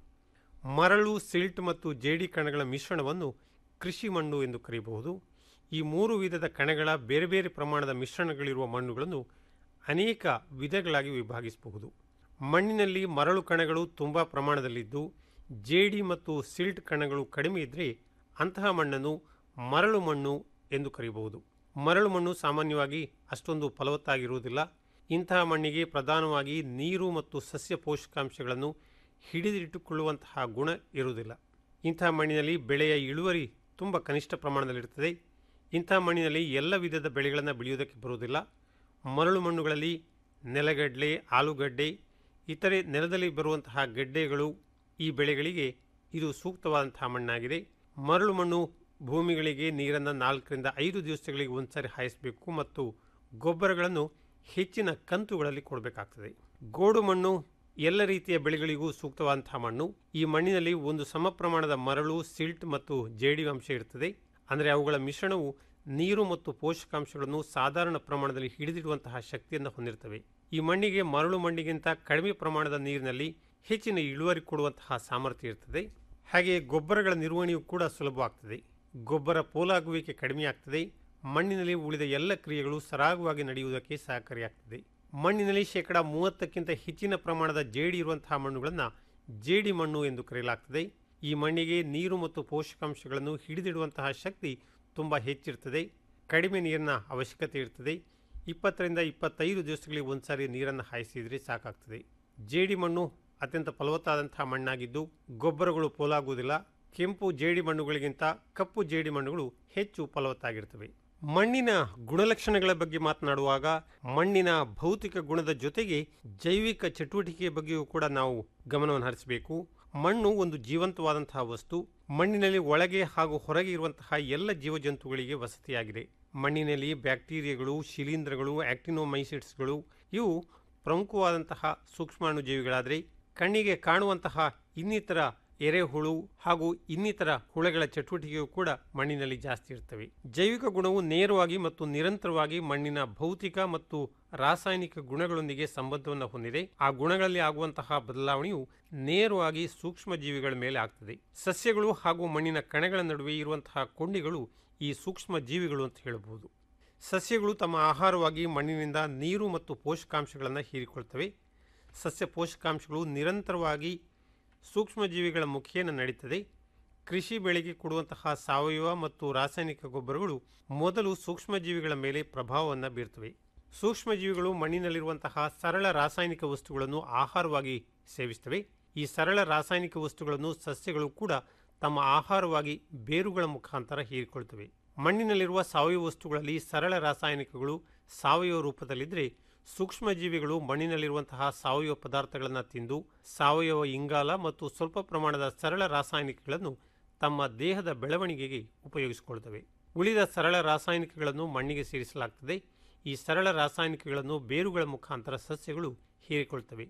ಮರಳು ಸಿಲ್ಟ್ ಮತ್ತು ಜೇಡಿ ಕಣಗಳ ಮಿಶ್ರಣವನ್ನು ಕೃಷಿ ಮಣ್ಣು ಎಂದು ಕರೆಯಬಹುದು ಈ ಮೂರು ವಿಧದ ಕಣಗಳ ಬೇರೆ ಬೇರೆ ಪ್ರಮಾಣದ ಮಿಶ್ರಣಗಳಿರುವ ಮಣ್ಣುಗಳನ್ನು ಅನೇಕ ವಿಧಗಳಾಗಿ ವಿಭಾಗಿಸಬಹುದು ಮಣ್ಣಿನಲ್ಲಿ ಮರಳು ಕಣಗಳು ತುಂಬ ಪ್ರಮಾಣದಲ್ಲಿದ್ದು ಜೇಡಿ ಮತ್ತು ಸಿಲ್ಟ್ ಕಣಗಳು ಕಡಿಮೆ ಇದ್ದರೆ ಅಂತಹ ಮಣ್ಣನ್ನು ಮರಳು ಮಣ್ಣು ಎಂದು ಕರೆಯಬಹುದು ಮರಳು ಮಣ್ಣು ಸಾಮಾನ್ಯವಾಗಿ ಅಷ್ಟೊಂದು ಫಲವತ್ತಾಗಿರುವುದಿಲ್ಲ ಇಂತಹ ಮಣ್ಣಿಗೆ ಪ್ರಧಾನವಾಗಿ ನೀರು ಮತ್ತು ಸಸ್ಯ ಪೋಷಕಾಂಶಗಳನ್ನು ಹಿಡಿದಿಟ್ಟುಕೊಳ್ಳುವಂತಹ ಗುಣ ಇರುವುದಿಲ್ಲ ಇಂತಹ ಮಣ್ಣಿನಲ್ಲಿ ಬೆಳೆಯ ಇಳುವರಿ ತುಂಬ ಕನಿಷ್ಠ ಪ್ರಮಾಣದಲ್ಲಿರುತ್ತದೆ ಇಂತಹ ಮಣ್ಣಿನಲ್ಲಿ ಎಲ್ಲ ವಿಧದ ಬೆಳೆಗಳನ್ನು ಬೆಳೆಯುವುದಕ್ಕೆ ಬರುವುದಿಲ್ಲ ಮರಳು ಮಣ್ಣುಗಳಲ್ಲಿ ನೆಲಗಡಲೆ ಆಲೂಗಡ್ಡೆ ಇತರೆ ನೆಲದಲ್ಲಿ ಬರುವಂತಹ ಗೆಡ್ಡೆಗಳು ಈ ಬೆಳೆಗಳಿಗೆ ಇದು ಸೂಕ್ತವಾದಂತಹ ಮಣ್ಣಾಗಿದೆ ಮರಳು ಮಣ್ಣು ಭೂಮಿಗಳಿಗೆ ನೀರನ್ನು ನಾಲ್ಕರಿಂದ ಐದು ದಿವಸಗಳಿಗೆ ಒಂದ್ಸರಿ ಹಾಯಿಸಬೇಕು ಮತ್ತು ಗೊಬ್ಬರಗಳನ್ನು ಹೆಚ್ಚಿನ ಕಂತುಗಳಲ್ಲಿ ಕೊಡಬೇಕಾಗ್ತದೆ ಗೋಡು ಮಣ್ಣು ಎಲ್ಲ ರೀತಿಯ ಬೆಳೆಗಳಿಗೂ ಸೂಕ್ತವಾದಂತಹ ಮಣ್ಣು ಈ ಮಣ್ಣಿನಲ್ಲಿ ಒಂದು ಸಮ ಪ್ರಮಾಣದ ಮರಳು ಸಿಲ್ಟ್ ಮತ್ತು ಜೇಡಿ ಅಂಶ ಇರ್ತದೆ ಅಂದರೆ ಅವುಗಳ ಮಿಶ್ರಣವು ನೀರು ಮತ್ತು ಪೋಷಕಾಂಶಗಳನ್ನು ಸಾಧಾರಣ ಪ್ರಮಾಣದಲ್ಲಿ ಹಿಡಿದಿಡುವಂತಹ ಶಕ್ತಿಯನ್ನು ಹೊಂದಿರ್ತವೆ ಈ ಮಣ್ಣಿಗೆ ಮರಳು ಮಣ್ಣಿಗಿಂತ ಕಡಿಮೆ ಪ್ರಮಾಣದ ನೀರಿನಲ್ಲಿ ಹೆಚ್ಚಿನ ಇಳುವರಿ ಕೊಡುವಂತಹ ಸಾಮರ್ಥ್ಯ ಇರ್ತದೆ ಹಾಗೆಯೇ ಗೊಬ್ಬರಗಳ ನಿರ್ವಹಣೆಯೂ ಕೂಡ ಸುಲಭವಾಗ್ತದೆ ಗೊಬ್ಬರ ಪೋಲಾಗುವಿಕೆ ಕಡಿಮೆಯಾಗ್ತದೆ ಮಣ್ಣಿನಲ್ಲಿ ಉಳಿದ ಎಲ್ಲ ಕ್ರಿಯೆಗಳು ಸರಾಗವಾಗಿ ನಡೆಯುವುದಕ್ಕೆ ಸಹಕಾರಿಯಾಗ್ತದೆ ಮಣ್ಣಿನಲ್ಲಿ ಶೇಕಡ ಮೂವತ್ತಕ್ಕಿಂತ ಹೆಚ್ಚಿನ ಪ್ರಮಾಣದ ಜೇಡಿ ಇರುವಂತಹ ಮಣ್ಣುಗಳನ್ನು ಜೇಡಿ ಮಣ್ಣು ಎಂದು ಕರೆಯಲಾಗ್ತದೆ ಈ ಮಣ್ಣಿಗೆ ನೀರು ಮತ್ತು ಪೋಷಕಾಂಶಗಳನ್ನು ಹಿಡಿದಿಡುವಂತಹ ಶಕ್ತಿ ತುಂಬ ಹೆಚ್ಚಿರ್ತದೆ ಕಡಿಮೆ ನೀರಿನ ಅವಶ್ಯಕತೆ ಇರ್ತದೆ ಇಪ್ಪತ್ತರಿಂದ ಇಪ್ಪತ್ತೈದು ದಿವಸಗಳಿಗೆ ಒಂದ್ಸಾರಿ ನೀರನ್ನು ಹಾಯಿಸಿದರೆ ಸಾಕಾಗ್ತದೆ ಜೇಡಿ ಮಣ್ಣು ಅತ್ಯಂತ ಫಲವತ್ತಾದಂತಹ ಮಣ್ಣಾಗಿದ್ದು ಗೊಬ್ಬರಗಳು ಪೋಲಾಗುವುದಿಲ್ಲ ಕೆಂಪು ಜೇಡಿ ಮಣ್ಣುಗಳಿಗಿಂತ ಕಪ್ಪು ಜೇಡಿ ಮಣ್ಣುಗಳು ಹೆಚ್ಚು ಫಲವತ್ತಾಗಿರ್ತವೆ ಮಣ್ಣಿನ ಗುಣಲಕ್ಷಣಗಳ ಬಗ್ಗೆ ಮಾತನಾಡುವಾಗ ಮಣ್ಣಿನ ಭೌತಿಕ ಗುಣದ ಜೊತೆಗೆ ಜೈವಿಕ ಚಟುವಟಿಕೆಯ ಬಗ್ಗೆಯೂ ಕೂಡ ನಾವು ಗಮನವನ್ನು ಹರಿಸಬೇಕು ಮಣ್ಣು ಒಂದು ಜೀವಂತವಾದಂತಹ ವಸ್ತು ಮಣ್ಣಿನಲ್ಲಿ ಒಳಗೆ ಹಾಗೂ ಹೊರಗೆ ಇರುವಂತಹ ಎಲ್ಲ ಜೀವಜಂತುಗಳಿಗೆ ವಸತಿಯಾಗಿದೆ ಮಣ್ಣಿನಲ್ಲಿ ಬ್ಯಾಕ್ಟೀರಿಯಾಗಳು ಶಿಲೀಂಧ್ರಗಳು ಆಕ್ಟಿನೋಮೈಸಿಟ್ಸ್ಗಳು ಇವು ಪ್ರಮುಖವಾದಂತಹ ಸೂಕ್ಷ್ಮಾಣುಜೀವಿಗಳಾದರೆ ಕಣ್ಣಿಗೆ ಕಾಣುವಂತಹ ಇನ್ನಿತರ ಎರೆಹುಳು ಹಾಗೂ ಇನ್ನಿತರ ಹುಳಗಳ ಚಟುವಟಿಕೆಯೂ ಕೂಡ ಮಣ್ಣಿನಲ್ಲಿ ಜಾಸ್ತಿ ಇರ್ತವೆ ಜೈವಿಕ ಗುಣವು ನೇರವಾಗಿ ಮತ್ತು ನಿರಂತರವಾಗಿ ಮಣ್ಣಿನ ಭೌತಿಕ ಮತ್ತು ರಾಸಾಯನಿಕ ಗುಣಗಳೊಂದಿಗೆ ಸಂಬಂಧವನ್ನು ಹೊಂದಿದೆ ಆ ಗುಣಗಳಲ್ಲಿ ಆಗುವಂತಹ ಬದಲಾವಣೆಯು ನೇರವಾಗಿ ಸೂಕ್ಷ್ಮ ಜೀವಿಗಳ ಮೇಲೆ ಆಗ್ತದೆ ಸಸ್ಯಗಳು ಹಾಗೂ ಮಣ್ಣಿನ ಕಣಗಳ ನಡುವೆ ಇರುವಂತಹ ಕೊಂಡಿಗಳು ಈ ಸೂಕ್ಷ್ಮ ಜೀವಿಗಳು ಅಂತ ಹೇಳಬಹುದು ಸಸ್ಯಗಳು ತಮ್ಮ ಆಹಾರವಾಗಿ ಮಣ್ಣಿನಿಂದ ನೀರು ಮತ್ತು ಪೋಷಕಾಂಶಗಳನ್ನು ಹೀರಿಕೊಳ್ತವೆ ಸಸ್ಯ ಪೋಷಕಾಂಶಗಳು ನಿರಂತರವಾಗಿ ಸೂಕ್ಷ್ಮಜೀವಿಗಳ ಮುಖೇನ ನಡೀತದೆ ಕೃಷಿ ಬೆಳೆಗೆ ಕೊಡುವಂತಹ ಸಾವಯವ ಮತ್ತು ರಾಸಾಯನಿಕ ಗೊಬ್ಬರಗಳು ಮೊದಲು ಸೂಕ್ಷ್ಮಜೀವಿಗಳ ಮೇಲೆ ಪ್ರಭಾವವನ್ನು ಬೀರ್ತವೆ ಸೂಕ್ಷ್ಮಜೀವಿಗಳು ಮಣ್ಣಿನಲ್ಲಿರುವಂತಹ ಸರಳ ರಾಸಾಯನಿಕ ವಸ್ತುಗಳನ್ನು ಆಹಾರವಾಗಿ ಸೇವಿಸ್ತವೆ ಈ ಸರಳ ರಾಸಾಯನಿಕ ವಸ್ತುಗಳನ್ನು ಸಸ್ಯಗಳು ಕೂಡ ತಮ್ಮ ಆಹಾರವಾಗಿ ಬೇರುಗಳ ಮುಖಾಂತರ ಹೀರಿಕೊಳ್ತವೆ ಮಣ್ಣಿನಲ್ಲಿರುವ ಸಾವಯವ ವಸ್ತುಗಳಲ್ಲಿ ಸರಳ ರಾಸಾಯನಿಕಗಳು ಸಾವಯವ ರೂಪದಲ್ಲಿದ್ದರೆ ಸೂಕ್ಷ್ಮಜೀವಿಗಳು ಮಣ್ಣಿನಲ್ಲಿರುವಂತಹ ಸಾವಯವ ಪದಾರ್ಥಗಳನ್ನು ತಿಂದು ಸಾವಯವ ಇಂಗಾಲ ಮತ್ತು ಸ್ವಲ್ಪ ಪ್ರಮಾಣದ ಸರಳ ರಾಸಾಯನಿಕಗಳನ್ನು ತಮ್ಮ ದೇಹದ ಬೆಳವಣಿಗೆಗೆ ಉಪಯೋಗಿಸಿಕೊಳ್ತವೆ ಉಳಿದ ಸರಳ ರಾಸಾಯನಿಕಗಳನ್ನು ಮಣ್ಣಿಗೆ ಸೇರಿಸಲಾಗ್ತದೆ ಈ ಸರಳ ರಾಸಾಯನಿಕಗಳನ್ನು ಬೇರುಗಳ ಮುಖಾಂತರ ಸಸ್ಯಗಳು ಹೀರಿಕೊಳ್ತವೆ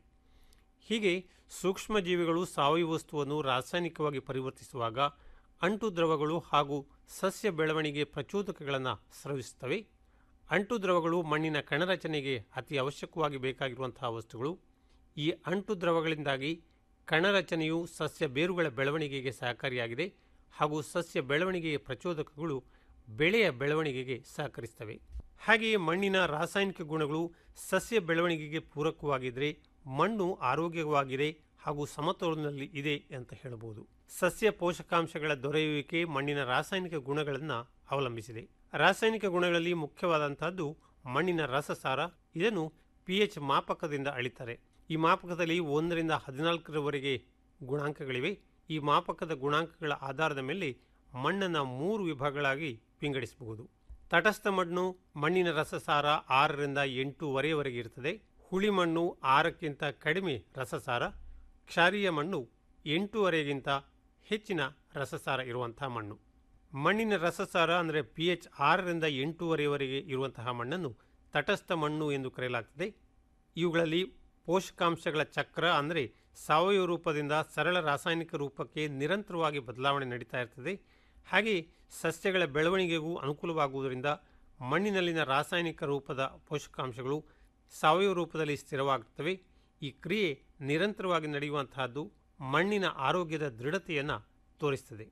ಹೀಗೆ ಸೂಕ್ಷ್ಮಜೀವಿಗಳು ಸಾವಯವ ವಸ್ತುವನ್ನು ರಾಸಾಯನಿಕವಾಗಿ ಪರಿವರ್ತಿಸುವಾಗ ಅಂಟು ದ್ರವಗಳು ಹಾಗೂ ಸಸ್ಯ ಬೆಳವಣಿಗೆ ಪ್ರಚೋದಕಗಳನ್ನು ಸ್ರವಿಸುತ್ತವೆ ಅಂಟು ದ್ರವಗಳು ಮಣ್ಣಿನ ಕಣರಚನೆಗೆ ಅತಿ ಅವಶ್ಯಕವಾಗಿ ಬೇಕಾಗಿರುವಂತಹ ವಸ್ತುಗಳು ಈ ಅಂಟು ದ್ರವಗಳಿಂದಾಗಿ ಕಣರಚನೆಯು ಸಸ್ಯ ಬೇರುಗಳ ಬೆಳವಣಿಗೆಗೆ ಸಹಕಾರಿಯಾಗಿದೆ ಹಾಗೂ ಸಸ್ಯ ಬೆಳವಣಿಗೆಯ ಪ್ರಚೋದಕಗಳು ಬೆಳೆಯ ಬೆಳವಣಿಗೆಗೆ ಸಹಕರಿಸ್ತವೆ ಹಾಗೆಯೇ ಮಣ್ಣಿನ ರಾಸಾಯನಿಕ ಗುಣಗಳು ಸಸ್ಯ ಬೆಳವಣಿಗೆಗೆ ಪೂರಕವಾಗಿದ್ದರೆ ಮಣ್ಣು ಆರೋಗ್ಯವಾಗಿದೆ ಹಾಗೂ ಸಮತೋಲನದಲ್ಲಿ ಇದೆ ಅಂತ ಹೇಳಬಹುದು ಸಸ್ಯ ಪೋಷಕಾಂಶಗಳ ದೊರೆಯುವಿಕೆ ಮಣ್ಣಿನ ರಾಸಾಯನಿಕ ಗುಣಗಳನ್ನು ಅವಲಂಬಿಸಿದೆ ರಾಸಾಯನಿಕ ಗುಣಗಳಲ್ಲಿ ಮುಖ್ಯವಾದಂತಹದ್ದು ಮಣ್ಣಿನ ರಸಸಾರ ಇದನ್ನು ಪಿ ಎಚ್ ಮಾಪಕದಿಂದ ಅಳಿತಾರೆ ಈ ಮಾಪಕದಲ್ಲಿ ಒಂದರಿಂದ ಹದಿನಾಲ್ಕರವರೆಗೆ ಗುಣಾಂಕಗಳಿವೆ ಈ ಮಾಪಕದ ಗುಣಾಂಕಗಳ ಆಧಾರದ ಮೇಲೆ ಮಣ್ಣನ್ನು ಮೂರು ವಿಭಾಗಗಳಾಗಿ ವಿಂಗಡಿಸಬಹುದು ತಟಸ್ಥ ಮಣ್ಣು ಮಣ್ಣಿನ ರಸಸಾರ ಆರರಿಂದ ಎಂಟೂವರೆಯವರೆಗೆ ಇರ್ತದೆ ಹುಳಿ ಮಣ್ಣು ಆರಕ್ಕಿಂತ ಕಡಿಮೆ ರಸಸಾರ ಕ್ಷಾರೀಯ ಮಣ್ಣು ಎಂಟೂವರೆಗಿಂತ ಹೆಚ್ಚಿನ ರಸಸಾರ ಇರುವಂತಹ ಮಣ್ಣು ಮಣ್ಣಿನ ರಸಸಾರ ಅಂದರೆ ಪಿ ಎಚ್ ಆರರಿಂದ ಎಂಟೂವರೆವರೆಗೆ ಇರುವಂತಹ ಮಣ್ಣನ್ನು ತಟಸ್ಥ ಮಣ್ಣು ಎಂದು ಕರೆಯಲಾಗ್ತದೆ ಇವುಗಳಲ್ಲಿ ಪೋಷಕಾಂಶಗಳ ಚಕ್ರ ಅಂದರೆ ಸಾವಯವ ರೂಪದಿಂದ ಸರಳ ರಾಸಾಯನಿಕ ರೂಪಕ್ಕೆ ನಿರಂತರವಾಗಿ ಬದಲಾವಣೆ ನಡೀತಾ ಇರ್ತದೆ ಹಾಗೆ ಸಸ್ಯಗಳ ಬೆಳವಣಿಗೆಗೂ ಅನುಕೂಲವಾಗುವುದರಿಂದ ಮಣ್ಣಿನಲ್ಲಿನ ರಾಸಾಯನಿಕ ರೂಪದ ಪೋಷಕಾಂಶಗಳು ಸಾವಯವ ರೂಪದಲ್ಲಿ ಸ್ಥಿರವಾಗುತ್ತವೆ ಈ ಕ್ರಿಯೆ ನಿರಂತರವಾಗಿ ನಡೆಯುವಂತಹದ್ದು ಮಣ್ಣಿನ ಆರೋಗ್ಯದ ದೃಢತೆಯನ್ನು ತೋರಿಸ್ತದೆ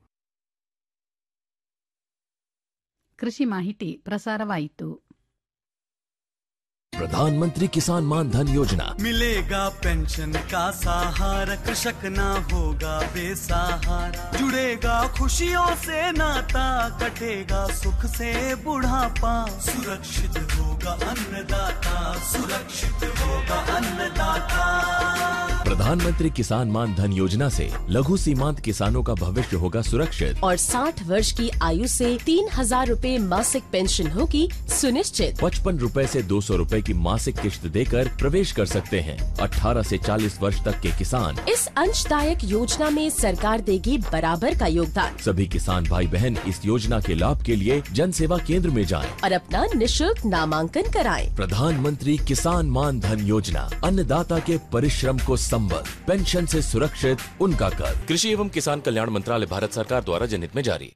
ಕೃಷಿ ಮಾಹಿತಿ ಪ್ರಸಾರವಾಯಿತು प्रधानमंत्री किसान मान धन योजना मिलेगा पेंशन का सहारा कृषक ना होगा बेसहारा जुड़ेगा खुशियों से नाता कटेगा सुख से बुढ़ापा सुरक्षित होगा अन्नदाता सुरक्षित होगा अन्नदाता प्रधानमंत्री किसान मान धन योजना से लघु सीमांत किसानों का भविष्य होगा सुरक्षित और 60 वर्ष की आयु से तीन हजार रूपए मासिक पेंशन होगी सुनिश्चित पचपन रूपए से दो सौ रूपए की मासिक किश्त देकर प्रवेश कर सकते हैं 18 से 40 वर्ष तक के किसान इस अंशदायक योजना में सरकार देगी बराबर का योगदान सभी किसान भाई बहन इस योजना के लाभ के लिए जन सेवा केंद्र में जाएं। और अपना निशुल्क नामांकन कराएं। प्रधानमंत्री किसान मान धन योजना अन्नदाता के परिश्रम को संबल पेंशन से सुरक्षित उनका कर कृषि एवं किसान कल्याण मंत्रालय भारत सरकार द्वारा जनहित में जारी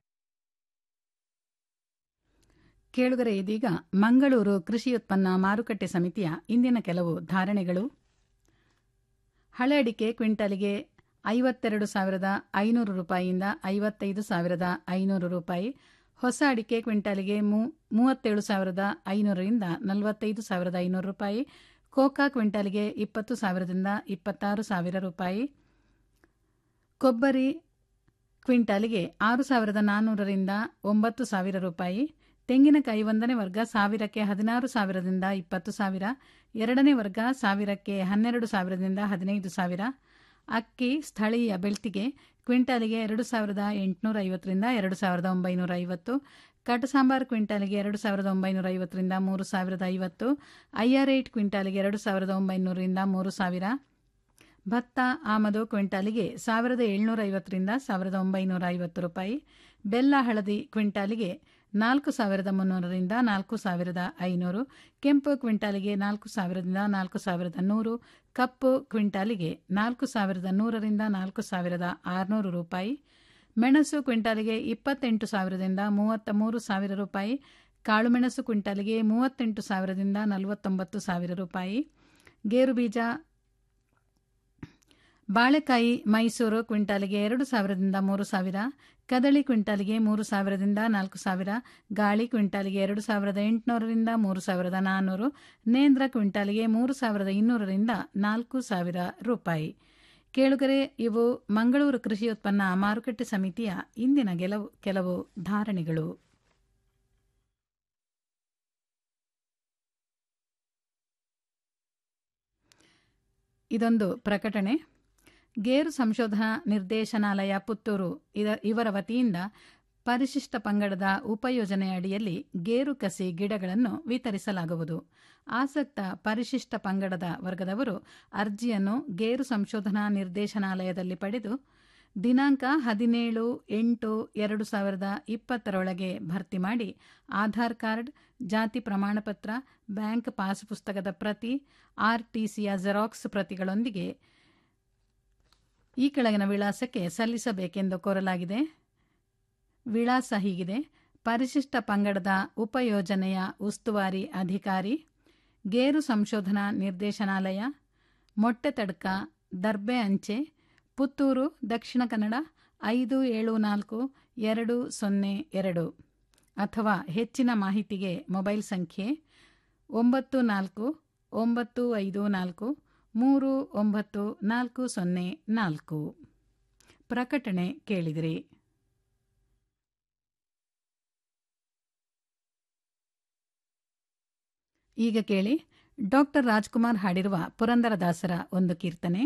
ಕೇಳುಗರೆ ಇದೀಗ ಮಂಗಳೂರು ಕೃಷಿ ಉತ್ಪನ್ನ ಮಾರುಕಟ್ಟೆ ಸಮಿತಿಯ ಇಂದಿನ ಕೆಲವು ಧಾರಣೆಗಳು ಹಳೆ ಅಡಿಕೆ ಕ್ವಿಂಟಲಿಗೆ ಐವತ್ತೆರಡು ಸಾವಿರದ ಐನೂರು ರೂಪಾಯಿಯಿಂದ ಐವತ್ತೈದು ಸಾವಿರದ ಐನೂರು ರೂಪಾಯಿ ಹೊಸ ಅಡಿಕೆ ಕ್ವಿಂಟಲಿಗೆ ಮೂವತ್ತೇಳು ಸಾವಿರದ ಐನೂರರಿಂದ ನಲವತ್ತೈದು ಸಾವಿರದ ಐನೂರು ರೂಪಾಯಿ ಕೋಕಾ ಕ್ವಿಂಟಲ್ಗೆ ಇಪ್ಪತ್ತು ಸಾವಿರದಿಂದ ಇಪ್ಪತ್ತಾರು ಸಾವಿರ ರೂಪಾಯಿ ಕೊಬ್ಬರಿ ಕ್ವಿಂಟಾಲಿಗೆ ಆರು ಸಾವಿರದ ನಾನ್ನೂರರಿಂದ ಒಂಬತ್ತು ಸಾವಿರ ರೂಪಾಯಿ ತೆಂಗಿನಕಾಯಿ ಒಂದನೇ ವರ್ಗ ಸಾವಿರಕ್ಕೆ ಹದಿನಾರು ಸಾವಿರದಿಂದ ಇಪ್ಪತ್ತು ಸಾವಿರ ಎರಡನೇ ವರ್ಗ ಸಾವಿರಕ್ಕೆ ಹನ್ನೆರಡು ಸಾವಿರದಿಂದ ಹದಿನೈದು ಸಾವಿರ ಅಕ್ಕಿ ಸ್ಥಳೀಯ ಬೆಳ್ತಿಗೆ ಕ್ವಿಂಟಾಲಿಗೆ ಎರಡು ಸಾವಿರದ ಎಂಟುನೂರ ಐವತ್ತರಿಂದ ಎರಡು ಸಾವಿರದ ಒಂಬೈನೂರ ಐವತ್ತು ಕಟ್ ಸಾಂಬಾರ್ ಕ್ವಿಂಟಾಲಿಗೆ ಎರಡು ಸಾವಿರದ ಒಂಬೈನೂರ ಐವತ್ತರಿಂದ ಮೂರು ಸಾವಿರದ ಐವತ್ತು ಐಆರ್ ಏಟ್ ಕ್ವಿಂಟಾಲಿಗೆ ಎರಡು ಸಾವಿರದ ಒಂಬೈನೂರರಿಂದ ಮೂರು ಸಾವಿರ ಭತ್ತ ಆಮದು ಕ್ವಿಂಟಾಲಿಗೆ ಸಾವಿರದ ಏಳ್ನೂರ ಐವತ್ತರಿಂದ ಸಾವಿರದ ಒಂಬೈನೂರ ಐವತ್ತು ರೂಪಾಯಿ ಬೆಲ್ಲ ಹಳದಿ ಕ್ವಿಂಟಾಲಿಗೆ ನಾಲ್ಕು ಸಾವಿರದ ಮುನ್ನೂರರಿಂದ ನಾಲ್ಕು ಸಾವಿರದ ಐನೂರು ಕೆಂಪು ಕ್ವಿಂಟಾಲಿಗೆ ನಾಲ್ಕು ಸಾವಿರದಿಂದ ನಾಲ್ಕು ಸಾವಿರದ ನೂರು ಕಪ್ಪು ಕ್ವಿಂಟಾಲಿಗೆ ನಾಲ್ಕು ಸಾವಿರದ ನೂರರಿಂದ ನಾಲ್ಕು ಸಾವಿರದ ಆರುನೂರು ರೂಪಾಯಿ ಮೆಣಸು ಕ್ವಿಂಟಾಲಿಗೆ ಇಪ್ಪತ್ತೆಂಟು ಸಾವಿರದಿಂದ ಮೂವತ್ತ ಮೂರು ಸಾವಿರ ರೂಪಾಯಿ ಕಾಳುಮೆಣಸು ಕ್ವಿಂಟಾಲಿಗೆ ಮೂವತ್ತೆಂಟು ಸಾವಿರದಿಂದ ನಲವತ್ತೊಂಬತ್ತು ಸಾವಿರ ರೂಪಾಯಿ ಗೇರು ಬೀಜ ಬಾಳೆಕಾಯಿ ಮೈಸೂರು ಕ್ವಿಂಟಾಲಿಗೆ ಎರಡು ಸಾವಿರದಿಂದ ಮೂರು ಸಾವಿರ ಕದಳಿ ಕ್ವಿಂಟಾಲಿಗೆ ಮೂರು ಸಾವಿರದಿಂದ ನಾಲ್ಕು ಸಾವಿರ ಗಾಳಿ ಕ್ವಿಂಟಾಲಿಗೆ ಎರಡು ಸಾವಿರದ ಎಂಟುನೂರರಿಂದ ಮೂರು ಸಾವಿರದ ನಾನ್ನೂರು ನೇಂದ್ರ ಕ್ವಿಂಟಾಲಿಗೆ ಮೂರು ಸಾವಿರದ ಇನ್ನೂರರಿಂದ ನಾಲ್ಕು ಸಾವಿರ ರೂಪಾಯಿ ಕೇಳುಗರೆ ಇವು ಮಂಗಳೂರು ಕೃಷಿ ಉತ್ಪನ್ನ ಮಾರುಕಟ್ಟೆ ಸಮಿತಿಯ ಇಂದಿನ ಗೆಲವು ಕೆಲವು ಧಾರಣೆಗಳು ಇದೊಂದು ಪ್ರಕಟಣೆ ಗೇರು ಸಂಶೋಧನಾ ನಿರ್ದೇಶನಾಲಯ ಪುತ್ತೂರು ಇವರ ವತಿಯಿಂದ ಪರಿಶಿಷ್ಟ ಪಂಗಡದ ಉಪಯೋಜನೆ ಅಡಿಯಲ್ಲಿ ಗೇರು ಕಸಿ ಗಿಡಗಳನ್ನು ವಿತರಿಸಲಾಗುವುದು ಆಸಕ್ತ ಪರಿಶಿಷ್ಟ ಪಂಗಡದ ವರ್ಗದವರು ಅರ್ಜಿಯನ್ನು ಗೇರು ಸಂಶೋಧನಾ ನಿರ್ದೇಶನಾಲಯದಲ್ಲಿ ಪಡೆದು ದಿನಾಂಕ ಹದಿನೇಳು ಎಂಟು ಎರಡು ಸಾವಿರದ ಇಪ್ಪತ್ತರೊಳಗೆ ಭರ್ತಿ ಮಾಡಿ ಆಧಾರ್ ಕಾರ್ಡ್ ಜಾತಿ ಪ್ರಮಾಣಪತ್ರ ಬ್ಯಾಂಕ್ ಪಾಸ್ ಪುಸ್ತಕದ ಪ್ರತಿ ಆರ್ಟಿಸಿಯ ಜೆರಾಕ್ಸ್ ಪ್ರತಿಗಳೊಂದಿಗೆ ಈ ಕೆಳಗಿನ ವಿಳಾಸಕ್ಕೆ ಸಲ್ಲಿಸಬೇಕೆಂದು ಕೋರಲಾಗಿದೆ ವಿಳಾಸ ಹೀಗಿದೆ ಪರಿಶಿಷ್ಟ ಪಂಗಡದ ಉಪಯೋಜನೆಯ ಉಸ್ತುವಾರಿ ಅಧಿಕಾರಿ ಗೇರು ಸಂಶೋಧನಾ ನಿರ್ದೇಶನಾಲಯ ಮೊಟ್ಟೆತಡ್ಕ ದರ್ಬೆ ಅಂಚೆ ಪುತ್ತೂರು ದಕ್ಷಿಣ ಕನ್ನಡ ಐದು ಏಳು ನಾಲ್ಕು ಎರಡು ಸೊನ್ನೆ ಎರಡು ಅಥವಾ ಹೆಚ್ಚಿನ ಮಾಹಿತಿಗೆ ಮೊಬೈಲ್ ಸಂಖ್ಯೆ ಒಂಬತ್ತು ನಾಲ್ಕು ಒಂಬತ್ತು ಐದು ನಾಲ್ಕು ಮೂರು ಒಂಬತ್ತು ನಾಲ್ಕು ಸೊನ್ನೆ ನಾಲ್ಕು ಪ್ರಕಟಣೆ ಕೇಳಿದಿರಿ ಈಗ ಕೇಳಿ ಡಾಕ್ಟರ್ ರಾಜ್ಕುಮಾರ್ ಹಾಡಿರುವ ಪುರಂದರದಾಸರ ಒಂದು ಕೀರ್ತನೆ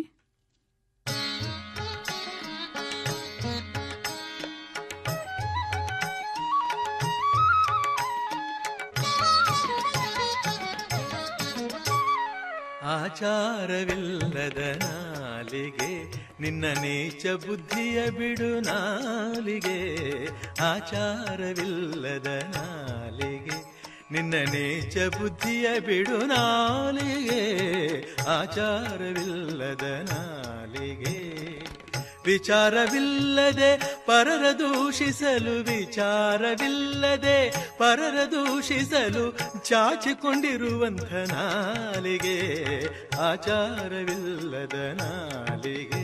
ಆಚಾರವಿಲ್ಲದ ನಾಲಿಗೆ ನಿನ್ನ ನೀಚ ಬುದ್ಧಿಯ ಬಿಡು ನಾಲಿಗೆ ಆಚಾರವಿಲ್ಲದ ನಾಲಿಗೆ ನಿನ್ನ ನೀಚ ಬುದ್ಧಿಯ ಬಿಡು ನಾಲಿಗೆ ಆಚಾರವಿಲ್ಲದ ನಾಲಿಗೆ ವಿಚಾರವಿಲ್ಲದೆ ಪರರ ದೂಷಿಸಲು ವಿಚಾರವಿಲ್ಲದೆ ಪರರ ದೂಷಿಸಲು ಚಾಚಿಕೊಂಡಿರುವಂಥ ನಾಲಿಗೆ ಆಚಾರವಿಲ್ಲದ ನಾಲಿಗೆ